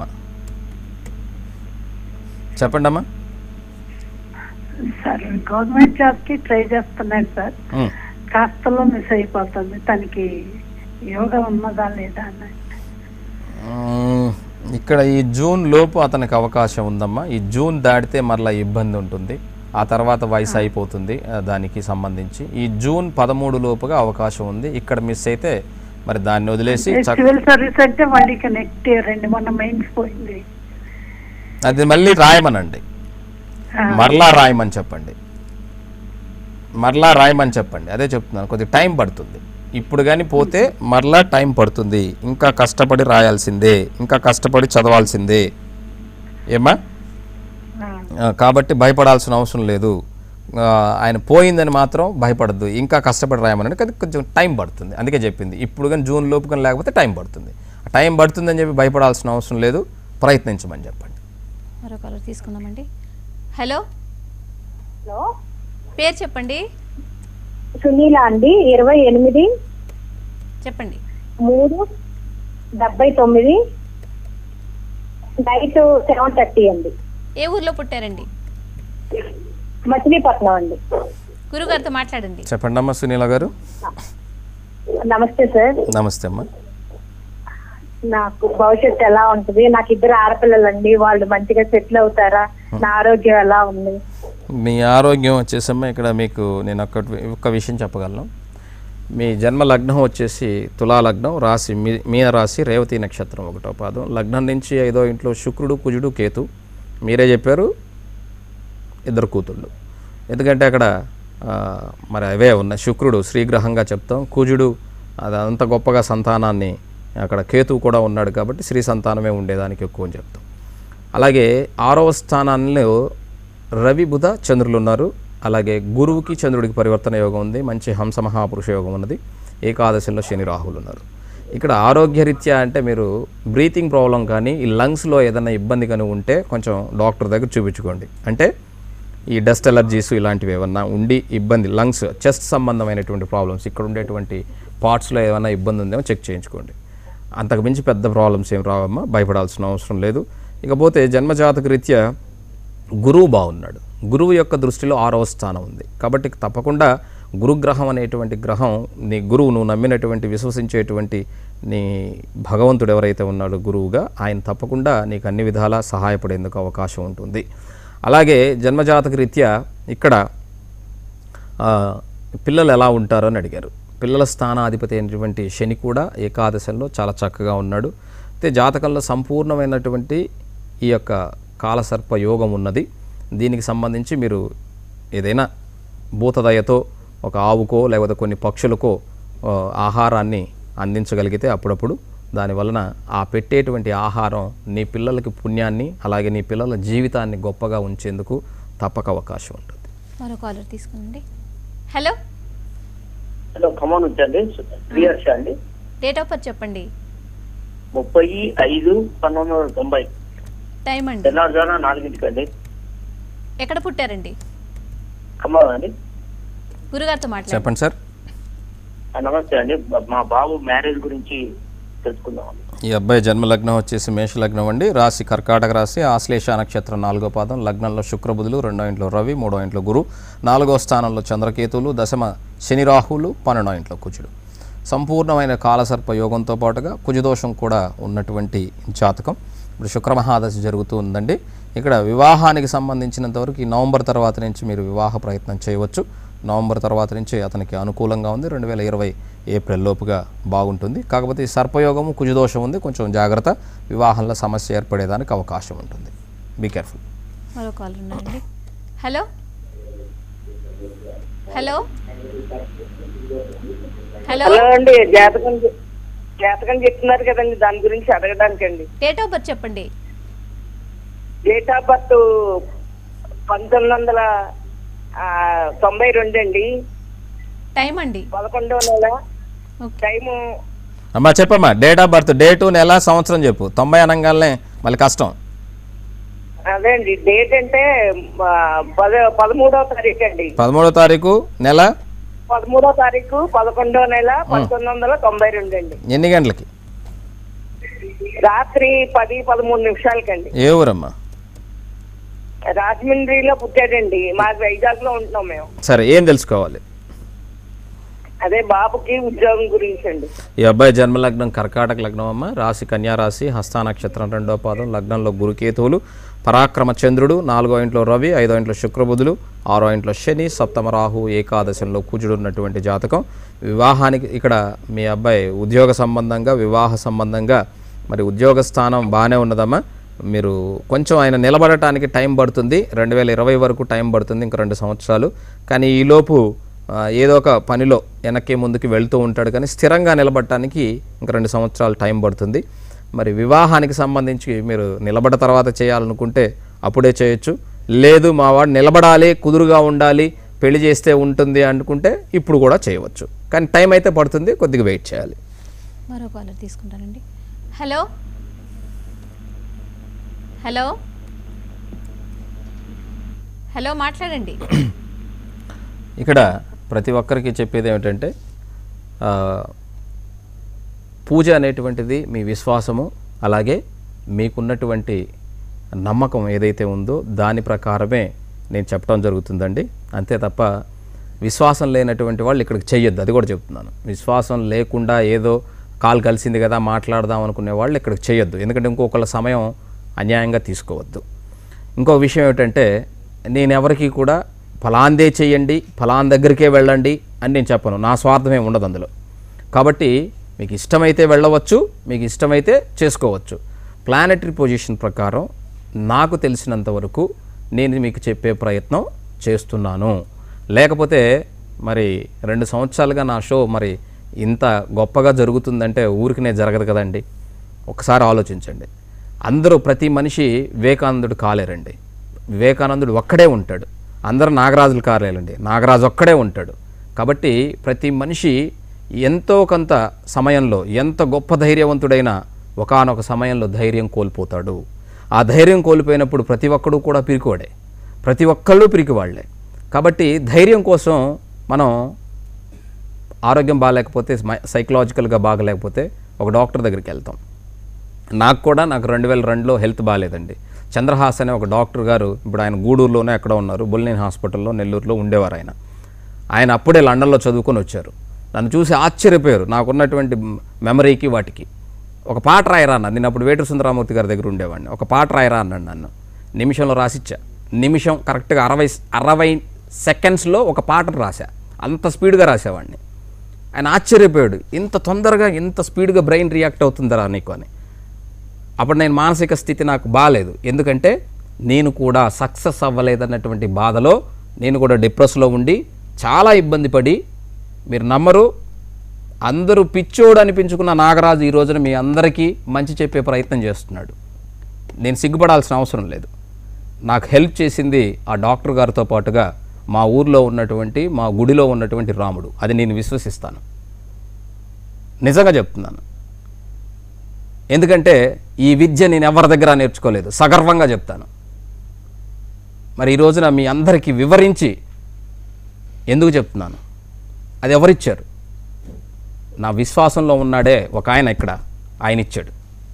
చెప్పండి అమ్మా సార్ గవర్నమెంట్ జాబ్ కి ట్రై చేస్తున్నాడు సార్ ఉమ్. కాస్తలో మిస్ అయిపోతుంది తనకి యోగా ఉన్నదా లేదా అని మ్మ్. ఇక్కడ ఈ జూన్ లోపు అతనికి అవకాశం ఉందమ్మా ఈ జూన్ దాటితే మరలా ఇబ్బంది ఉంటుంది ఆ తర్వాత వయసు అయిపోతుంది ఆ, దానికి సంబంధించి ఈ జూన్ పదమూడు లోపుగా అవకాశం ఉంది ఇక్కడ మిస్ అయితే మరి దాన్ని వదిలేసి చక్- సివిల్ సర్వీస్ అంటే మళ్ళీ నెక్స్ట్ ఇయర్ అండి మొన్న మెయిన్స్ పోయింది అది మళ్ళీ రాయమనండి మరలా రాయమని చెప్పండి మరలా రాయమని చెప్పండి అదే చెప్తున్నాను కొద్దిగా టైం పడుతుంది ఇప్పుడు కానీ పోతే మరలా టైం పడుతుంది ఇంకా కష్టపడి రాయాల్సిందే ఇంకా కష్టపడి చదవాల్సిందే ఏమా ఆ, కాబట్టి భయపడాల్సిన అవసరం లేదు ఆ, ఆయన పోయిందని మాత్రం భయపడద్దు ఇంకా కష్టపడి రాయమని కానీ కొంచెం టైం పడుతుంది అందుకే చెప్పింది ఇప్పుడు కానీ జూన్ లోపు కానీ లేకపోతే టైం పడుతుంది ఆ టైం పడుతుందని చెప్పి భయపడాల్సిన అవసరం లేదు ప్రయత్నించమని చెప్పండి మరో కాలర్ తీసుకుందామండి హలో హలో పేరు చెప్పండి సునీల అండి ఇరవై ఎనిమిది చెప్పండి మూడు డెబ్బై తొమ్మిది నైట్ సెవెన్ థర్టీ అండి ఏ ఊర్లో పుట్టారండి మచిలీపట్నం అండి గురుగారితో మాట్లాడండి చెప్పండి అమ్మా సునీల గారు నమస్తే సార్ నమస్తే అమ్మా నాకు భవిష్యత్తు ఎలా ఉంటుంది నాకు ఇద్దరు ఆడపిల్లలండి వాళ్ళు మంచిగా సెటిల్ అవుతారా నా ఆరోగ్యం ఎలా ఉంది మీ ఆరోగ్యం వచ్చేసమ్మా ఇక్కడ మీకు నేను ఒక్క ఒక్క విషయం చెప్పగలను మీ జన్మ లగ్నం వచ్చేసి తులా లగ్నం రాశి మీ మీన రాశి రేవతి నక్షత్రం ఒకటో పాదం లగ్నం నుంచి ఐదో ఇంట్లో శుక్రుడు కుజుడు కేతు మీరే చెప్పారు ఇద్దరు కూతుళ్ళు ఎందుకంటే అక్కడ ఆ, మరి అవే ఉన్నాయి శుక్రుడు శ్రీగ్రహంగా చెప్తాం కుజుడు అది అంత గొప్పగా సంతానాన్ని అక్కడ కేతువు కూడా ఉన్నాడు కాబట్టి శ్రీ సంతానమే ఉండేదానికి ఎక్కువ అని చెప్తాం అలాగే ఆరవ స్థానంలో రవి బుధ చంద్రులు ఉన్నారు అలాగే గురువుకి చంద్రుడికి పరివర్తన యోగం ఉంది మంచి హంస మహాపురుష యోగం ఉన్నది ఏకాదశిలో శని రాహులు ఉన్నారు ఇక్కడ ఆరోగ్యరీత్యా అంటే మీరు బ్రీతింగ్ ప్రాబ్లం కానీ ఈ లంగ్స్లో ఏదైనా ఇబ్బంది కానీ ఉంటే కొంచెం డాక్టర్ దగ్గర చూపించుకోండి అంటే ఈ డస్ట్ ఎలర్జీస్ ఇలాంటివి ఏమన్నా ఉండి ఇబ్బంది లంగ్స్ చెస్ట్ సంబంధమైనటువంటి ప్రాబ్లమ్స్ ఇక్కడ ఉండేటువంటి పార్ట్స్లో ఏమైనా ఇబ్బంది ఉందేమో చెక్ చేయించుకోండి అంతకు మించి పెద్ద ప్రాబ్లమ్స్ ఏం రావమ్మా భయపడాల్సిన అవసరం లేదు ఇకపోతే జన్మజాతక రీత్యా గురువు బాగున్నాడు గురువు యొక్క దృష్టిలో ఆరవ స్థానం ఉంది కాబట్టి తప్పకుండా గురుగ్రహం అనేటువంటి గ్రహం నీ గురువు నువ్వు నమ్మినటువంటి విశ్వసించేటువంటి నీ భగవంతుడు ఎవరైతే ఉన్నాడో గురువుగా ఆయన తప్పకుండా నీకు అన్ని విధాలా సహాయపడేందుకు అవకాశం ఉంటుంది అలాగే జన్మజాతక రీత్యా ఇక్కడ ఆ, పిల్లలు ఎలా ఉంటారో అని అడిగారు పిల్లల స్థానాధిపతి అయినటువంటి శని కూడా ఏకాదశంలో చాలా చక్కగా ఉన్నాడు అయితే జాతకంలో సంపూర్ణమైనటువంటి ఈ యొక్క కాలసర్ప యోగం ఉన్నది దీనికి సంబంధించి మీరు ఏదైనా భూతదయతో ఒక ఆవుకో లేకపోతే కొన్ని పక్షులకో ఆ, ఆహారాన్ని అందించగలిగితే అప్పుడప్పుడు దాని వలన ఆ పెట్టేటువంటి ఆహారం నీ పిల్లలకి పుణ్యాన్ని అలాగే నీ పిల్లల జీవితాన్ని గొప్పగా ఉంచేందుకు తప్పక అవకాశం ఉంటుంది మరో కాలర్ తీసుకునండి హలో హలో ఖమ్మం నుంచి అండి శ్రీహర్ష అండి డేట్ ఆఫ్ బర్త్ చెప్పండి ముప్పై ఐదు పంతొమ్మిది వందల తొంభై టైం అండి తెల్లవారుజామున నాలుగింటికి అండి ఎక్కడ పుట్టారండి ఖమ్మం అండి గురుగారితో మాట్లాడండి చెప్పండి సార్ ఆ, నమస్తే అండి బ- మా బాబు మ్యారేజ్ గురించి తెలుసుకుందాం అండి ఈ అబ్బాయి జన్మలగ్నం వచ్చేసి మేషలగ్నం అండి రాశి కర్కాటక రాశి ఆశ్లేష నక్షత్రం నాలుగో పాదం లగ్నంలో శుక్రబుధులు రెండో ఇంట్లో రవి మూడో ఇంట్లో గురు నాలుగో స్థానంలో చంద్రకేతువులు దశమ శని రాహులు పన్నెండో ఇంట్లో కుజుడు సంపూర్ణమైన కాలసర్ప యోగంతో పాటుగా కుజదోషం కూడా ఉన్నటువంటి జాతకం ఇప్పుడు శుక్రమహాదశ జరుగుతూ ఉందండి ఇక్కడ వివాహానికి సంబంధించినంత వరకు ఈ నవంబర్ తర్వాత నుంచి మీరు వివాహ ప్రయత్నం చేయవచ్చు నవంబర్ తర్వాత నుంచి అతనికి అనుకూలంగా ఉంది రెండు వేల ఇరవై ఏప్రిల్ లోపుగా బాగుంటుంది కాకపోతే ఈ సర్పయోగము కుజదోషం ఉంది కొంచెం జాగ్రత్త వివాహంలో సమస్య ఏర్పడేదానికి అవకాశం ఉంటుంది బీ కేర్ఫుల్ మరో కాలర్ ఉన్నారండి హలో హలో హలో హలో అండి జాతకం చె- జాతకం చెప్తున్నారు కదండి దాని గురించి అడగడానికండి డేట్ ఆఫ్ బర్త్ చెప్పండి డేట్ ఆఫ్ బర్త్ పంతొమ్మిది వందల ఆ, తొంభై రెండు అండి టైం అండి పదకొండవ నెల టైము అమ్మా చెప్పమ్మా డేట్ ఆఫ్ బర్త్ డేటు నెల సంవత్సరం చెప్పు తొంభై అనగానే మళ్ళీ కష్టం అదే అండి డేట్ అంటే ఆ, పద పదమూడవ తారీఖు అండి పదమూడో తారీఖు నెల పదమూడవ తారీఖు పదకొండవ నెల పంతొమ్మిది వందల తొంభై రెండు అండి ఎన్ని గంటలకి రాత్రి పది పదమూడు నిమిషాలకండి ఏ ఊరమ్మా రాజమండ్రిలో పుట్టాడండి మా వైజాగ్ లో ఉంటున్నాం మేము సరే ఏం తెలుసుకోవాలి అదే బాబుకి ఉద్యోగం గురించి అండి ఈ అబ్బాయి జన్మలగ్నం కర్కాటక లగ్నం అమ్మ రాశి కన్యా రాశి హస్తా నక్షత్రం రెండో పాదం లగ్నంలో గురుకేతువులు పరాక్రమ చంద్రుడు నాలుగో ఇంట్లో రవి ఐదో ఇంట్లో శుక్రబుధులు ఆరో ఇంట్లో శని సప్తమ రాహు ఏకాదశంలో కుజుడు ఉన్నటువంటి జాతకం వివాహానికి ఇక్కడ మీ అబ్బాయి ఉద్యోగ సంబంధంగా వివాహ సంబంధంగా మరి ఉద్యోగ స్థానం బాగానే ఉన్నదమ్మా మీరు కొంచెం ఆయన నిలబడటానికి టైం పడుతుంది రెండు వేల ఇరవై వరకు టైం పడుతుంది ఇంక రెండు సంవత్సరాలు కానీ ఈలోపు ఆ, ఏదో ఒక పనిలో వెనక్కి ముందుకు వెళ్తూ ఉంటాడు కానీ స్థిరంగా నిలబడటానికి ఇంక రెండు సంవత్సరాలు టైం పడుతుంది మరి వివాహానికి సంబంధించి మీరు నిలబడ్డ తర్వాత చేయాలనుకుంటే అప్పుడే చేయొచ్చు లేదు మా వాడు నిలబడాలి కుదురుగా ఉండాలి పెళ్లి చేస్తే ఉంటుంది అనుకుంటే ఇప్పుడు కూడా చేయవచ్చు కానీ టైం అయితే పడుతుంది కొద్దిగా వెయిట్ చేయాలి మరో కాలర్ తీసుకుంటానండి హలో హలో హలో మాట్లాడండి ఇక్కడ ప్రతి ఒక్కరికి చెప్పేది ఏమిటంటే ఆ, పూజ అనేటువంటిది మీ విశ్వాసము అలాగే మీకున్నటువంటి నమ్మకం ఏదైతే ఉందో దాని ప్రకారమే నేను చెప్పడం జరుగుతుందండి అంతే తప్ప విశ్వాసం లేనటువంటి వాళ్ళు ఇక్కడికి చెయ్యొద్దు అది కూడా చెప్తున్నాను విశ్వాసం లేకుండా ఏదో కాల్ కలిసింది కదా మాట్లాడదాం అనుకునే వాళ్ళు ఇక్కడికి చేయొద్దు ఎందుకంటే ఇంకొకళ్ళ సమయం అన్యాయంగా తీసుకోవద్దు ఇంకో విషయం ఏమిటంటే నేను ఎవరికి కూడా ఫలాందే చేయండి ఫలాన్ దగ్గరికే వెళ్ళండి అని నేను చెప్పను నా స్వార్థమే ఉండదు అందులో కాబట్టి మీకు ఇష్టమైతే వెళ్ళవచ్చు మీకు ఇష్టమైతే చేసుకోవచ్చు ప్లానెటరీ పొజిషన్ ప్రకారం నాకు తెలిసినంత వరకు నేను మీకు చెప్పే ప్రయత్నం చేస్తున్నాను లేకపోతే మరి రెండు సంవత్సరాలుగా నా షో మరి ఇంత గొప్పగా జరుగుతుందంటే ఊరికినే జరగదు కదండి ఒకసారి ఆలోచించండి అందరూ ప్రతి మనిషి వివేకానందుడు కాలేరండి వివేకానందుడు ఒక్కడే ఉంటాడు అందరూ నాగరాజులు కాలేరండి నాగరాజు ఒక్కడే ఉంటాడు కాబట్టి ప్రతి మనిషి ఎంతో కొంత సమయంలో ఎంత గొప్ప ధైర్యవంతుడైనా ఒకానొక సమయంలో ధైర్యం కోల్పోతాడు ఆ ధైర్యం కోల్పోయినప్పుడు ప్రతి ఒక్కడు కూడా పిరికివాడే ప్రతి ఒక్కళ్ళు పిరికివాళ్లే కాబట్టి ధైర్యం కోసం మనం ఆరోగ్యం బాగాలేకపోతే సైకలాజికల్గా బాగలేకపోతే ఒక డాక్టర్ దగ్గరికి వెళ్తాం నాకు కూడా నాకు రెండు వేల రెండులో హెల్త్ బాగాలేదండి చంద్రహాస్ అనే ఒక డాక్టర్ గారు ఇప్పుడు ఆయన గూడూరులోనే ఎక్కడ ఉన్నారు బుల్లిన్ హాస్పిటల్లో నెల్లూరులో ఉండేవారు ఆయన ఆయన అప్పుడే లండన్లో చదువుకొని వచ్చారు నన్ను చూసి ఆశ్చర్యపోయారు నాకున్నటువంటి మెమరీకి వాటికి ఒక పాట రాయరా అన్న నేను అప్పుడు వేటూరు సుందరామూర్తి గారి దగ్గర ఉండేవాడిని ఒక పాట రాయరా అన్నాడు నన్ను నిమిషంలో రాసిచ్చా నిమిషం కరెక్ట్గా అరవై అరవై సెకండ్స్లో ఒక పాటను రాశా అంత స్పీడ్గా రాసేవాడిని ఆయన ఆశ్చర్యపోయాడు ఇంత తొందరగా ఇంత స్పీడ్గా బ్రెయిన్ రియాక్ట్ అవుతుందరా నీకు అని అప్పుడు నేను మానసిక స్థితి నాకు బాగాలేదు ఎందుకంటే నేను కూడా సక్సెస్ అవ్వలేదన్నటువంటి బాధలో నేను కూడా డిప్రెస్లో ఉండి చాలా ఇబ్బంది పడి మీరు నమ్మరు అందరూ పిచ్చోడు అనిపించుకున్న నాగరాజు ఈ రోజున మీ అందరికీ మంచి చెప్పే ప్రయత్నం చేస్తున్నాడు నేను సిగ్గుపడాల్సిన అవసరం లేదు నాకు హెల్ప్ చేసింది ఆ డాక్టర్ గారితో పాటుగా మా ఊర్లో ఉన్నటువంటి మా గుడిలో ఉన్నటువంటి రాముడు అది నేను విశ్వసిస్తాను నిజంగా చెప్తున్నాను ఎందుకంటే ఈ విద్య నేను ఎవరి దగ్గర నేర్చుకోలేదు సగర్వంగా చెప్తాను మరి ఈ రోజున మీ అందరికీ వివరించి ఎందుకు చెప్తున్నాను అది ఎవరిచ్చారు నా విశ్వాసంలో ఉన్నాడే ఒక ఆయన ఇక్కడ ఆయన ఇచ్చాడు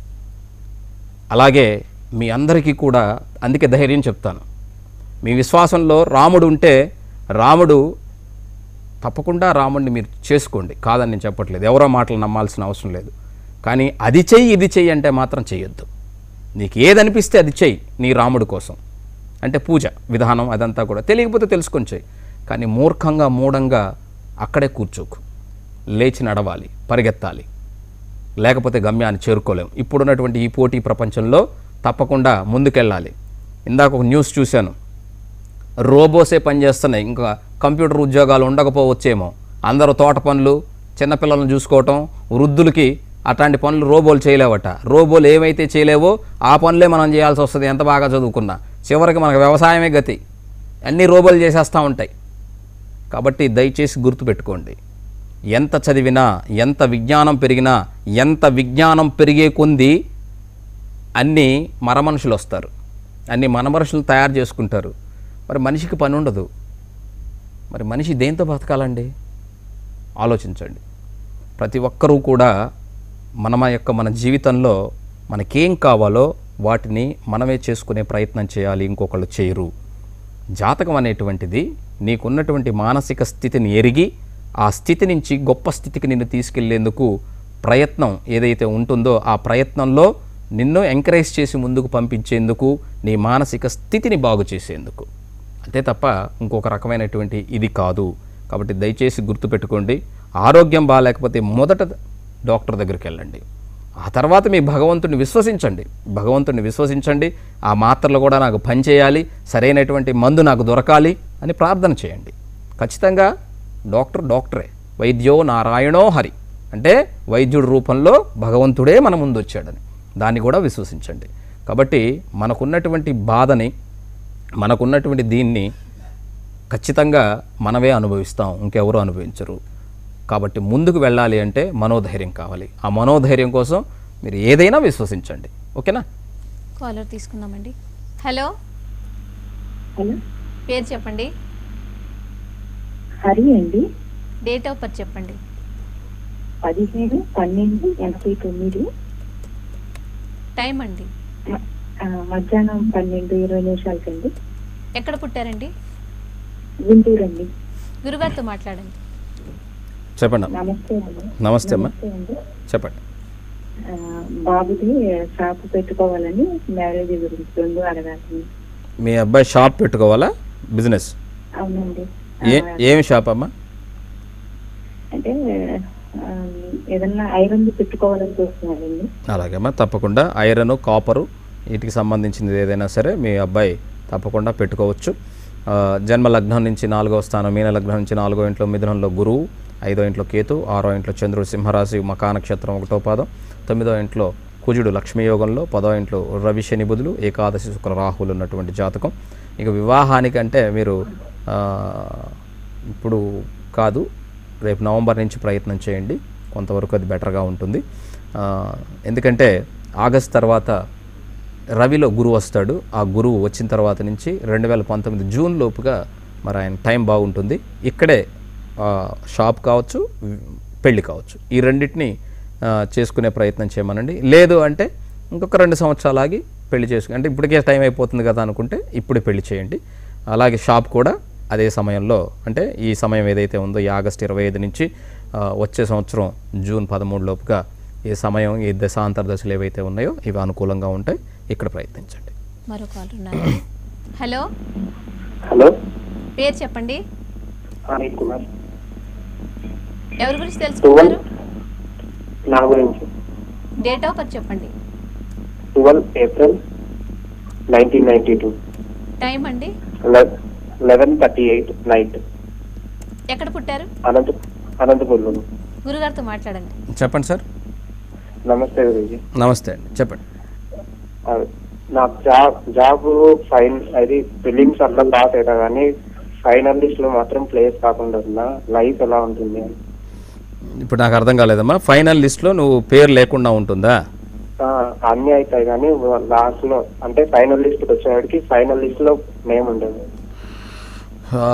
అలాగే మీ అందరికీ కూడా అందుకే ధైర్యం చెప్తాను మీ విశ్వాసంలో రాముడు ఉంటే రాముడు తప్పకుండా రాముడిని మీరు చేసుకోండి కాదని నేను చెప్పట్లేదు ఎవరో మాటలు నమ్మాల్సిన అవసరం లేదు కానీ అది చెయ్యి ఇది చెయ్యి అంటే మాత్రం చెయ్యొద్దు నీకు ఏదనిపిస్తే అది చెయ్యి నీ రాముడి కోసం అంటే పూజ విధానం అదంతా కూడా తెలియకపోతే తెలుసుకొని చెయ్యి కానీ మూర్ఖంగా మూఢంగా అక్కడే కూర్చోకు లేచి నడవాలి పరిగెత్తాలి లేకపోతే గమ్యాన్ని చేరుకోలేం ఇప్పుడున్నటువంటి ఈ పోటీ ప్రపంచంలో తప్పకుండా ముందుకెళ్ళాలి ఇందాక ఒక న్యూస్ చూశాను రోబోసే పనిచేస్తున్నాయి ఇంకా కంప్యూటర్ ఉద్యోగాలు ఉండకపోవచ్చేమో అందరూ తోట పనులు చిన్నపిల్లలను చూసుకోవటం వృద్ధులకి అట్లాంటి పనులు రోబోలు చేయలేవట రోబోలు ఏమైతే చేయలేవో ఆ పనులే మనం చేయాల్సి వస్తుంది ఎంత బాగా చదువుకున్నా చివరికి మనకు వ్యవసాయమే గతి అన్నీ రోబోలు చేసేస్తూ ఉంటాయి కాబట్టి దయచేసి గుర్తుపెట్టుకోండి ఎంత చదివినా ఎంత విజ్ఞానం పెరిగినా ఎంత విజ్ఞానం పెరిగే కొంది అన్నీ మరమనుషులు వస్తారు అన్ని మన మనుషులు తయారు చేసుకుంటారు మరి మనిషికి పని ఉండదు మరి మనిషి దేంతో బతకాలండి ఆలోచించండి ప్రతి ఒక్కరూ కూడా మన యొక్క మన జీవితంలో మనకేం కావాలో వాటిని మనమే చేసుకునే ప్రయత్నం చేయాలి ఇంకొకళ్ళు చేయరు జాతకం అనేటువంటిది నీకున్నటువంటి మానసిక స్థితిని ఎరిగి ఆ స్థితి నుంచి గొప్ప స్థితికి నిన్ను తీసుకెళ్లేందుకు ప్రయత్నం ఏదైతే ఉంటుందో ఆ ప్రయత్నంలో నిన్ను ఎంకరేజ్ చేసి ముందుకు పంపించేందుకు నీ మానసిక స్థితిని బాగు చేసేందుకు అంతే తప్ప ఇంకొక రకమైనటువంటి ఇది కాదు కాబట్టి దయచేసి గుర్తుపెట్టుకోండి ఆరోగ్యం బాగాలేకపోతే మొదట డాక్టర్ దగ్గరికి వెళ్ళండి ఆ తర్వాత మీ భగవంతుడిని విశ్వసించండి భగవంతుడిని విశ్వసించండి ఆ మాత్రలు కూడా నాకు పనిచేయాలి సరైనటువంటి మందు నాకు దొరకాలి అని ప్రార్థన చేయండి ఖచ్చితంగా డాక్టర్ డాక్టరే వైద్యో నారాయణో హరి అంటే వైద్యుడి రూపంలో భగవంతుడే మన ముందు వచ్చాడని దాన్ని కూడా విశ్వసించండి కాబట్టి మనకున్నటువంటి బాధని మనకున్నటువంటి దీన్ని ఖచ్చితంగా మనమే అనుభవిస్తాం ఇంకెవరూ అనుభవించరు కాబట్టి ముందుకు వెళ్ళాలి అంటే మనోధైర్యం కావాలి ఆ మనోధైర్యం కోసం మీరు ఏదైనా విశ్వసించండి ఓకేనా కాలర్ తీసుకుందామండి హలో హలో పేరు చెప్పండి హరి అండి డేట్ ఆఫ్ బర్త్ చెప్పండి పదిహేను పన్నెండు ఎనభై తొమ్మిది టైం అండి ఆ, మధ్యాహ్నం పన్నెండు ఇరవై నిమిషాలకండి ఎక్కడ పుట్టారండి గుంటూరు అండి గురుగారితో మాట్లాడండి చెప్పండి అమ్మ. నమస్తే అండి నమస్తే అమ్మా నమస్తే అండి చెప్పండి ఆ, బాబుది షాప్ పెట్టుకోవాలని మ్యారేజ్ గురించి రెండు అడగాలి మీ అబ్బాయి షాప్ పెట్టుకోవాలా బిజినెస్ అవునండి ఏ ఏమి షాప్ అమ్మా అంటే ఆ, ఏదన్నా ఐరన్ పెట్టుకోవాలని చూస్తున్నారండి అలాగేమ్మా తప్పకుండా ఐరన్ కాపరు వీటికి సంబంధించింది ఏదైనా సరే మీ అబ్బాయి తప్పకుండా పెట్టుకోవచ్చు ఆ, జన్మ లగ్నం నుంచి నాలుగో స్థానం మీన లగ్నం నుంచి నాలుగో ఇంట్లో మిథునంలో గురువు ఐదో ఇంట్లో కేతు ఆరో ఇంట్లో చంద్రుడు సింహరాశి మకా నక్షత్రం ఒకటో పాదం తొమ్మిదో ఇంట్లో కుజుడు లక్ష్మీ యోగంలో పదో ఇంట్లో రవి శని బుధులు ఏకాదశి శుక్ర రాహులు ఉన్నటువంటి జాతకం ఇక వివాహానికంటే మీరు ఆ, ఇప్పుడు కాదు రేపు నవంబర్ నుంచి ప్రయత్నం చేయండి కొంతవరకు అది బెటర్గా ఉంటుంది ఆ, ఎందుకంటే ఆగస్ట్ తర్వాత రవిలో గురువు వస్తాడు ఆ గురువు వచ్చిన తర్వాత నుంచి రెండు వేల పంతొమ్మిది జూన్ లోపుగా మరి ఆయన టైం బాగుంటుంది ఇక్కడే ఆ, షాప్ కావచ్చు పెళ్ళి కావచ్చు ఈ రెండింటిని ఆ, చేసుకునే ప్రయత్నం చేయమనండి లేదు అంటే ఇంకొక రెండు సంవత్సరాలు ఆగి పెళ్లి చేసుకు అంటే ఇప్పటికే టైం అయిపోతుంది కదా అనుకుంటే ఇప్పుడు పెళ్లి చేయండి అలాగే షాప్ కూడా అదే సమయంలో అంటే ఈ సమయం ఏదైతే ఉందో ఈ ఆగస్ట్ ఇరవై ఐదు నుంచి ఆ, వచ్చే సంవత్సరం జూన్ పదమూడు లోపుగా ఈ సమయం ఈ దశాంతర దశలు ఏవైతే ఉన్నాయో ఇవి అనుకూలంగా ఉంటాయి ఇక్కడ ప్రయత్నించండి మరో కాలర్ ఉన్నారు హలో హలో పేరు చెప్పండి అనిల్ కుమార్ ఎవరి గురించి తెలుసుకున్నారు నా గురించి డేట్ ఆఫ్ బర్త్ చెప్పండి twelve April nineteen ninety two time అండి లెవెన్ థర్టీ ఎయిట్ నైట్ ఎక్కడ పుట్టారు అనంత అనంతపురంలో గురుగారితో మాట్లాడండి చెప్పండి సార్ నమస్తే గురుజీ నమస్తే అండి చెప్పండి నాకు జాబ్ జాబ్ ఫైన్ అది ఫిలిమ్స్ అట్లా పాస్ అవుతా కానీ ఫైనల్ లిస్ట్ లో మాత్రం ప్లేస్ కాకుండా ఉన్నా లైఫ్ ఎలా ఉంటుంది అని. ఇప్పుడు నాకు అర్థం కాలేదమ్మా ఫైనల్ లిస్ట్లో నువ్వు పేరు లేకుండా ఉంటుందా ఆ, అన్ని అవుతాయి కానీ లాస్ట్ లో అంటే ఫైనల్ లిస్ట్ వచ్చేవాడికి ఫైనల్ లిస్ట్ లో నేమ్ ఉండదు ఆ,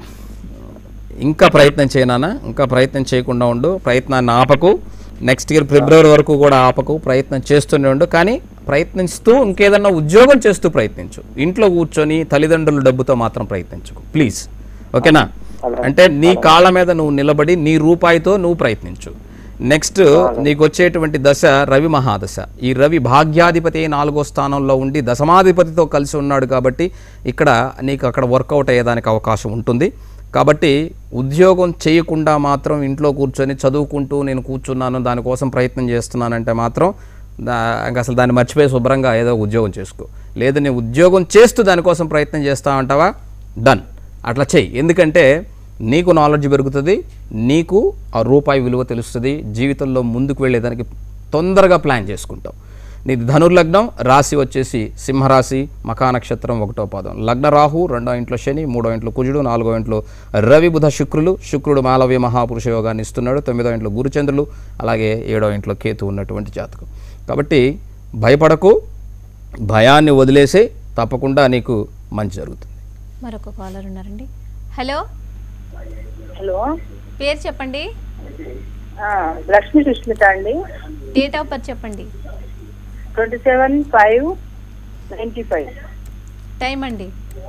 ఇంకా ప్రయత్నం చేయనానా ఇంకా ప్రయత్నం చేయకుండా ఉండు ప్రయత్నాన్ని ఆపకు నెక్స్ట్ ఇయర్ ఫిబ్రవరి వరకు కూడా ఆపకు ప్రయత్నం చేస్తూనే ఉండు కానీ ప్రయత్నిస్తూ ఇంకేదన్నా ఉద్యోగం చేస్తూ ప్రయత్నించు ఇంట్లో కూర్చొని తల్లిదండ్రుల డబ్బుతో మాత్రం ప్రయత్నించుకో ప్లీజ్ ఓకేనా అంటే నీ కాళ్ళ మీద నువ్వు నిలబడి నీ రూపాయితో నువ్వు ప్రయత్నించు నెక్స్ట్ నీకు వచ్చేటువంటి దశ రవి మహాదశ ఈ రవి భాగ్యాధిపతి నాలుగో స్థానంలో ఉండి దశమాధిపతితో కలిసి ఉన్నాడు కాబట్టి ఇక్కడ నీకు అక్కడ వర్కౌట్ అయ్యేదానికి అవకాశం ఉంటుంది కాబట్టి ఉద్యోగం చేయకుండా మాత్రం ఇంట్లో కూర్చొని చదువుకుంటూ నేను కూర్చున్నాను దానికోసం ప్రయత్నం చేస్తున్నానంటే మాత్రం దా- ఇంక అసలు దాన్ని మర్చిపోయి శుభ్రంగా ఏదో ఒక ఉద్యోగం చేసుకో లేదు నేను ఉద్యోగం చేస్తూ దానికోసం ప్రయత్నం చేస్తా అంటావా డన్ అట్లా చెయ్యి ఎందుకంటే నీకు నాలెడ్జ్ పెరుగుతుంది నీకు ఆ రూపాయి విలువ తెలుస్తుంది జీవితంలో ముందుకు వెళ్ళేదానికి తొందరగా ప్లాన్ చేసుకుంటావు నీది ధనుర్లగ్నం రాశి వచ్చేసి సింహరాశి మకా నక్షత్రం ఒకటో పాదం లగ్న రాహు రెండో ఇంట్లో శని మూడో ఇంట్లో కుజుడు నాలుగో ఇంట్లో రవి బుధ శుక్రులు శుక్రుడు మాలవ్య మహాపురుష యోగాన్ని ఇస్తున్నాడు తొమ్మిదో ఇంట్లో గురుచంద్రులు అలాగే ఏడో ఇంట్లో కేతు ఉన్నటువంటి జాతకం కాబట్టి భయపడకు భయాన్ని వదిలేసే తప్పకుండా నీకు మంచి జరుగుతుంది మరొక కాలర్ ఉన్నారండి హలో హలో పేరు చెప్పండి ఆ, లక్ష్మీ సుష్మిత అండి డేట్ ఆఫ్ బర్త్ చెప్పండి twenty seven five ninety five time అండి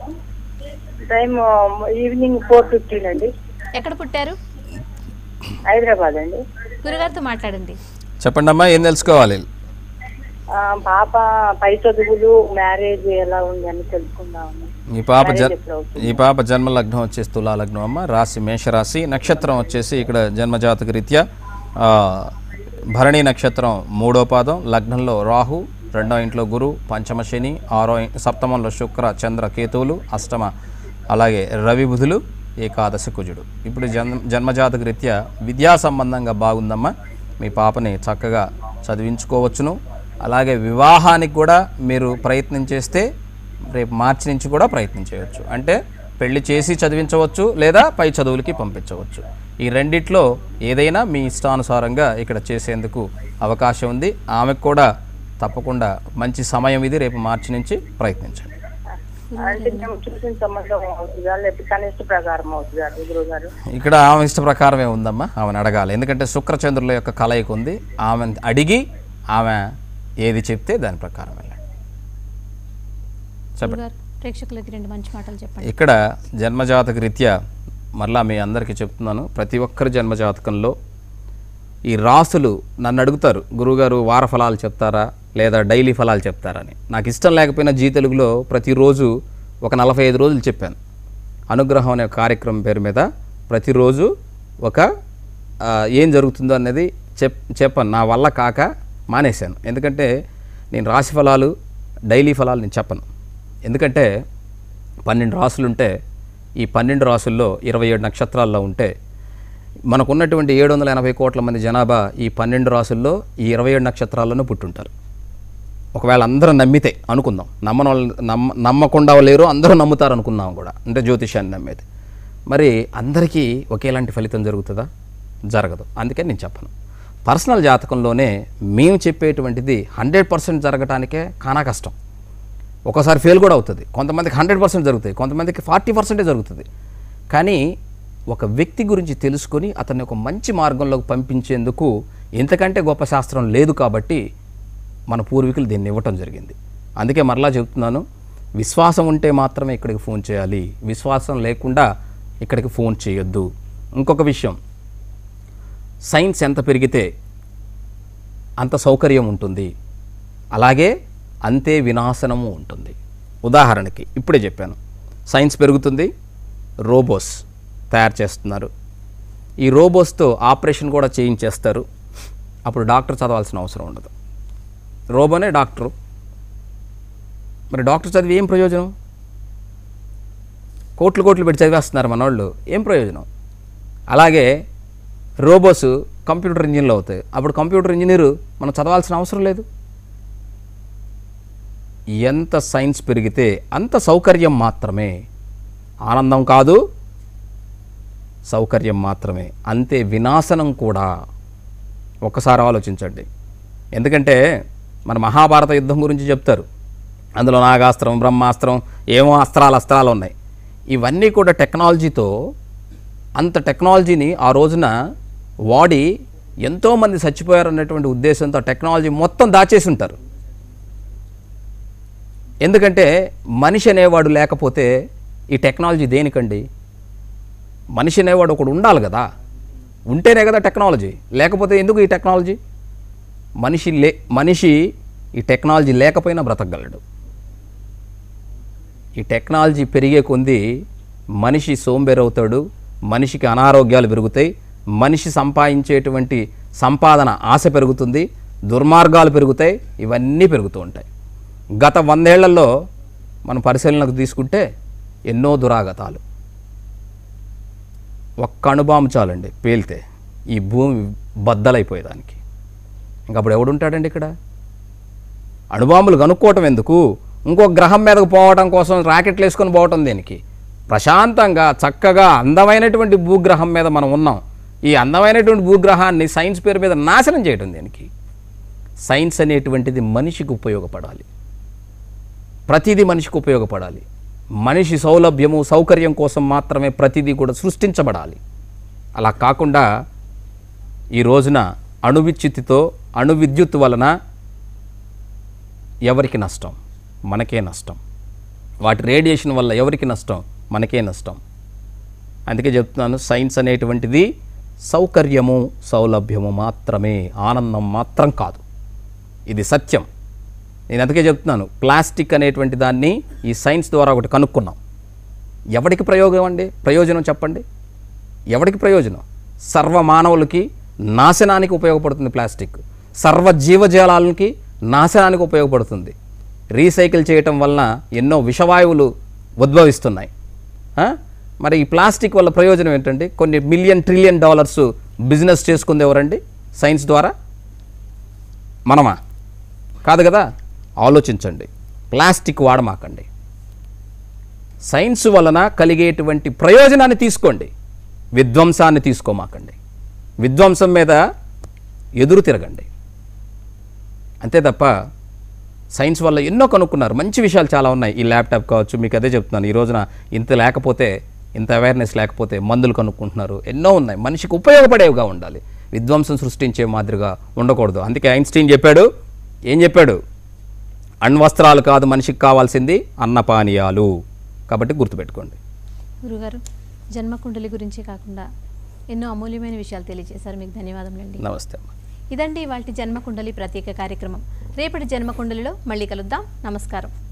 టైం ఈవినింగ్ ఫోర్ ఫిఫ్టీన్ అండి ఎక్కడ పుట్టారు హైదరాబాద్ అండి గురుగారితో మాట్లాడండి చెప్పండి అమ్మా ఏం తెలుసుకోవాలి ఆ, పాప పై చదువులు మ్యారేజ్ ఎలా ఉంది అని తెలుసుకుందామని ఈ పాప జన్ Marriage ఎప్పుడు అవుతుంది? ఈ పాప జన్మ లగ్నం వచ్చేసి తులా లగ్నం అమ్మ రాశి మేషరాశి నక్షత్రం వచ్చేసి ఇక్కడ జన్మజాతక రీత్యా ఆ, భరణి నక్షత్రం మూడో పాదం లగ్నంలో రాహు రెండో ఇంట్లో గురు పంచమ శని ఆరో ఇ- సప్తమంలో శుక్ర చంద్ర కేతువులు అష్టమ అలాగే రవి బుధులు ఏకాదశి కుజుడు ఇప్పుడు జన్మ జన్మజాతక రీత్యా విద్యా సంబంధంగా బాగుందమ్మా మీ పాపని చక్కగా చదివించుకోవచ్చును అలాగే వివాహానికి కూడా మీరు ప్రయత్నం చేస్తే రేపు మార్చి నుంచి కూడా ప్రయత్నం చేయవచ్చు అంటే పెళ్లి చేసి చదివించవచ్చు లేదా పై చదువులకి పంపించవచ్చు ఈ రెండిట్లో ఏదైనా మీ ఇష్టానుసారంగా ఇక్కడ చేసేందుకు అవకాశం ఉంది ఆమెకు కూడా తప్పకుండా మంచి సమయం ఇది రేపు మార్చి నుంచి ప్రయత్నించండి అంటే మేము చూసిన సంబంధం అవుతుందా లేకపోతే కనిష్ట ప్రకారం అవుతుందా గురువు గారు ఇక్కడ ఆమె ఇష్ట ప్రకారమే ఉందమ్మా ఆమెను అడగాలి ఎందుకంటే శుక్రచంద్రుల యొక్క కలయిక ఉంది ఆమెను అడిగి ఆమె ఏది చెప్తే దాని ప్రకారం వెళ్ళండి చెప్పండి గురుగారు ప్రేక్షకులకి రెండు మంచి మాటలు చెప్పండి ఇక్కడ జన్మజాతక రీత్యా మరలా మీ అందరికీ చెప్తున్నాను ప్రతి ఒక్కరి జన్మజాతకంలో ఈ రాసులు నన్ను అడుగుతారు గురువుగారు వార ఫలాలు చెప్తారా లేదా డైలీ ఫలాలు చెప్తారని నాకు ఇష్టం లేకపోయినా జీ తెలుగులో ప్రతిరోజు ఒక నలభై ఐదు రోజులు చెప్పాను అనుగ్రహం అనే కార్యక్రమం పేరు మీద ప్రతిరోజు ఒక ఆ, ఏం జరుగుతుందో అనేది చెప్ చెప్పాను నా వల్ల కాక మానేశాను ఎందుకంటే నేను రాశి ఫలాలు డైలీ ఫలాలు నేను చెప్పను ఎందుకంటే పన్నెండు రాసులు ఉంటే ఈ పన్నెండు రాసుల్లో ఇరవై ఏడు నక్షత్రాల్లో ఉంటే మనకున్నటువంటి ఏడు వందల ఎనభై కోట్ల మంది జనాభా ఈ పన్నెండు రాసుల్లో ఈ ఇరవై ఏడు నక్షత్రాల్లోనూ పుట్టుంటారు ఒకవేళ అందరూ నమ్మితే అనుకుందాం నమ్మని వాళ్ళు నమ్మ నమ్మకుండా లేరు అందరూ నమ్ముతారు అనుకున్నాం కూడా అంటే జ్యోతిష్యాన్ని నమ్మేది మరి అందరికీ ఒకేలాంటి ఫలితం జరుగుతుందా జరగదు అందుకే నేను చెప్పను పర్సనల్ జాతకంలోనే మేము చెప్పేటువంటిది హండ్రెడ్ పర్సెంట్ జరగటానికే కానా కష్టం ఒకసారి ఫెయిల్ కూడా అవుతుంది కొంతమందికి హండ్రెడ్ పర్సెంట్ జరుగుతాయి కొంతమందికి ఫార్టీ పర్సెంటే జరుగుతుంది కానీ ఒక వ్యక్తి గురించి తెలుసుకొని అతన్ని ఒక మంచి మార్గంలోకి పంపించేందుకు ఎంతకంటే గొప్ప శాస్త్రం లేదు కాబట్టి మన పూర్వీకులు దీన్ని ఇవ్వటం జరిగింది అందుకే మరలా చెప్తున్నాను విశ్వాసం ఉంటే మాత్రమే ఇక్కడికి ఫోన్ చేయాలి విశ్వాసం లేకుండా ఇక్కడికి ఫోన్ చేయొద్దు ఇంకొక విషయం సైన్స్ ఎంత పెరిగితే అంత సౌకర్యం ఉంటుంది అలాగే అంతే వినాశనము ఉంటుంది ఉదాహరణకి ఇప్పుడే చెప్పాను సైన్స్ పెరుగుతుంది రోబోస్ తయారు చేస్తున్నారు ఈ రోబోస్తో ఆపరేషన్ కూడా చేయించేస్తారు అప్పుడు డాక్టర్ చదవాల్సిన అవసరం ఉండదు రోబోనే డాక్టరు మరి డాక్టర్ చదివి ఏం ప్రయోజనం కోట్లు కోట్లు పెట్టి చదివేస్తున్నారు మన వాళ్ళు ఏం ప్రయోజనం అలాగే రోబోస్ కంప్యూటర్ ఇంజిన్లు అవుతాయి అప్పుడు కంప్యూటర్ ఇంజనీరు మనం చదవాల్సిన అవసరం లేదు ఎంత సైన్స్ పెరిగితే అంత సౌకర్యం మాత్రమే ఆనందం కాదు సౌకర్యం మాత్రమే అంతే వినాశనం కూడా ఒక్కసారి ఆలోచించండి ఎందుకంటే మన మహాభారత యుద్ధం గురించి చెప్తారు అందులో నాగాస్త్రం బ్రహ్మాస్త్రం ఏమో అస్త్రాలు అస్త్రాలు ఉన్నాయి ఇవన్నీ కూడా టెక్నాలజీతో అంత టెక్నాలజీని ఆ రోజున వాడి ఎంతోమంది చచ్చిపోయారు అన్నటువంటి ఉద్దేశంతో ఆ టెక్నాలజీ మొత్తం దాచేసి ఉంటారు ఎందుకంటే మనిషి అనేవాడు లేకపోతే ఈ టెక్నాలజీ దేనికండి మనిషి అనేవాడు ఒకడు ఉండాలి కదా ఉంటేనే కదా టెక్నాలజీ లేకపోతే ఎందుకు ఈ టెక్నాలజీ మనిషి లే మనిషి ఈ టెక్నాలజీ లేకపోయినా బ్రతకగలడు ఈ టెక్నాలజీ పెరిగే కొంది మనిషి సోంబేరవుతాడు మనిషికి అనారోగ్యాలు పెరుగుతాయి మనిషి సంపాదించేటువంటి సంపాదన ఆశ పెరుగుతుంది దుర్మార్గాలు పెరుగుతాయి ఇవన్నీ పెరుగుతూ ఉంటాయి గత వందేళ్లలో మనం పరిశీలనకు తీసుకుంటే ఎన్నో దురాగతాలు ఒక్క అణుబాంబు చాలండి పేలితే ఈ భూమి బద్దలైపోయేదానికి ఇంక అప్పుడు ఎవడుంటాడండి ఇక్కడ అణుబాంబులు కనుక్కోవటం ఎందుకు ఇంకో గ్రహం మీదకు పోవటం కోసం రాకెట్లు వేసుకొని పోవటం దేనికి ప్రశాంతంగా చక్కగా అందమైనటువంటి భూగ్రహం మీద మనం ఉన్నాం ఈ అందమైనటువంటి భూగ్రహాన్ని సైన్స్ పేరు మీద నాశనం చేయటం దేనికి సైన్స్ అనేటువంటిది మనిషికి ఉపయోగపడాలి ప్రతిదీ మనిషికి ఉపయోగపడాలి మనిషి సౌలభ్యము సౌకర్యం కోసం మాత్రమే ప్రతిదీ కూడా సృష్టించబడాలి అలా కాకుండా ఈ రోజున అణువిచ్యుతితో అణు విద్యుత్ వలన ఎవరికి నష్టం మనకే నష్టం వాటి రేడియేషన్ వల్ల ఎవరికి నష్టం మనకే నష్టం అందుకే చెప్తున్నాను సైన్స్ అనేటువంటిది సౌకర్యము సౌలభ్యము మాత్రమే ఆనందం మాత్రం కాదు ఇది సత్యం నేను అందుకే చెప్తున్నాను ప్లాస్టిక్ అనేటువంటి దాన్ని ఈ సైన్స్ ద్వారా ఒకటి కనుక్కున్నాం ఎవరికి ప్రయోగం అండి ప్రయోజనం చెప్పండి ఎవరికి ప్రయోజనం సర్వ మానవులకి నాశనానికి ఉపయోగపడుతుంది ప్లాస్టిక్ సర్వ జీవజాలాలకి నాశనానికి ఉపయోగపడుతుంది రీసైకిల్ చేయటం వలన ఎన్నో విషవాయువులు ఉద్భవిస్తున్నాయి ఆ? మరి ఈ ప్లాస్టిక్ వల్ల ప్రయోజనం ఏంటండి కొన్ని మిలియన్ ట్రిలియన్ డాలర్స్ బిజినెస్ చేసుకుంది ఎవరండి సైన్స్ ద్వారా మనమా కాదు కదా ఆలోచించండి ప్లాస్టిక్ వాడమాకండి సైన్స్ వలన కలిగేటువంటి ప్రయోజనాన్ని తీసుకోండి విధ్వంసాన్ని తీసుకోమాకండి విధ్వంసం మీద ఎదురు తిరగండి అంతే తప్ప సైన్స్ వల్ల ఎన్నో కనుక్కున్నారు మంచి విషయాలు చాలా ఉన్నాయి ఈ ల్యాప్టాప్ కావచ్చు మీకు అదే చెప్తున్నాను ఈ రోజున ఇంత లేకపోతే ఇంత అవేర్నెస్ లేకపోతే మందులు కనుక్కుంటున్నారు ఎన్నో ఉన్నాయి మనిషికి ఉపయోగపడేవిగా ఉండాలి విధ్వంసం సృష్టించే మాదిరిగా ఉండకూడదు అందుకే ఐన్స్టీన్ చెప్పాడు ఏం చెప్పాడు అణ్వస్త్రాలు కాదు మనిషికి కావాల్సింది అన్నపానీయాలు కాబట్టి గుర్తుపెట్టుకోండి గురుగారు జన్మకుండలి గురించి కాకుండా ఎన్నో అమూల్యమైన విషయాలు తెలియజేశారు మీకు ధన్యవాదములండి నమస్తే అమ్మా ఇదండి ఇవాళ జన్మకుండలి ప్రత్యేక కార్యక్రమం రేపటి జన్మకుండలిలో మళ్ళీ కలుద్దాం నమస్కారం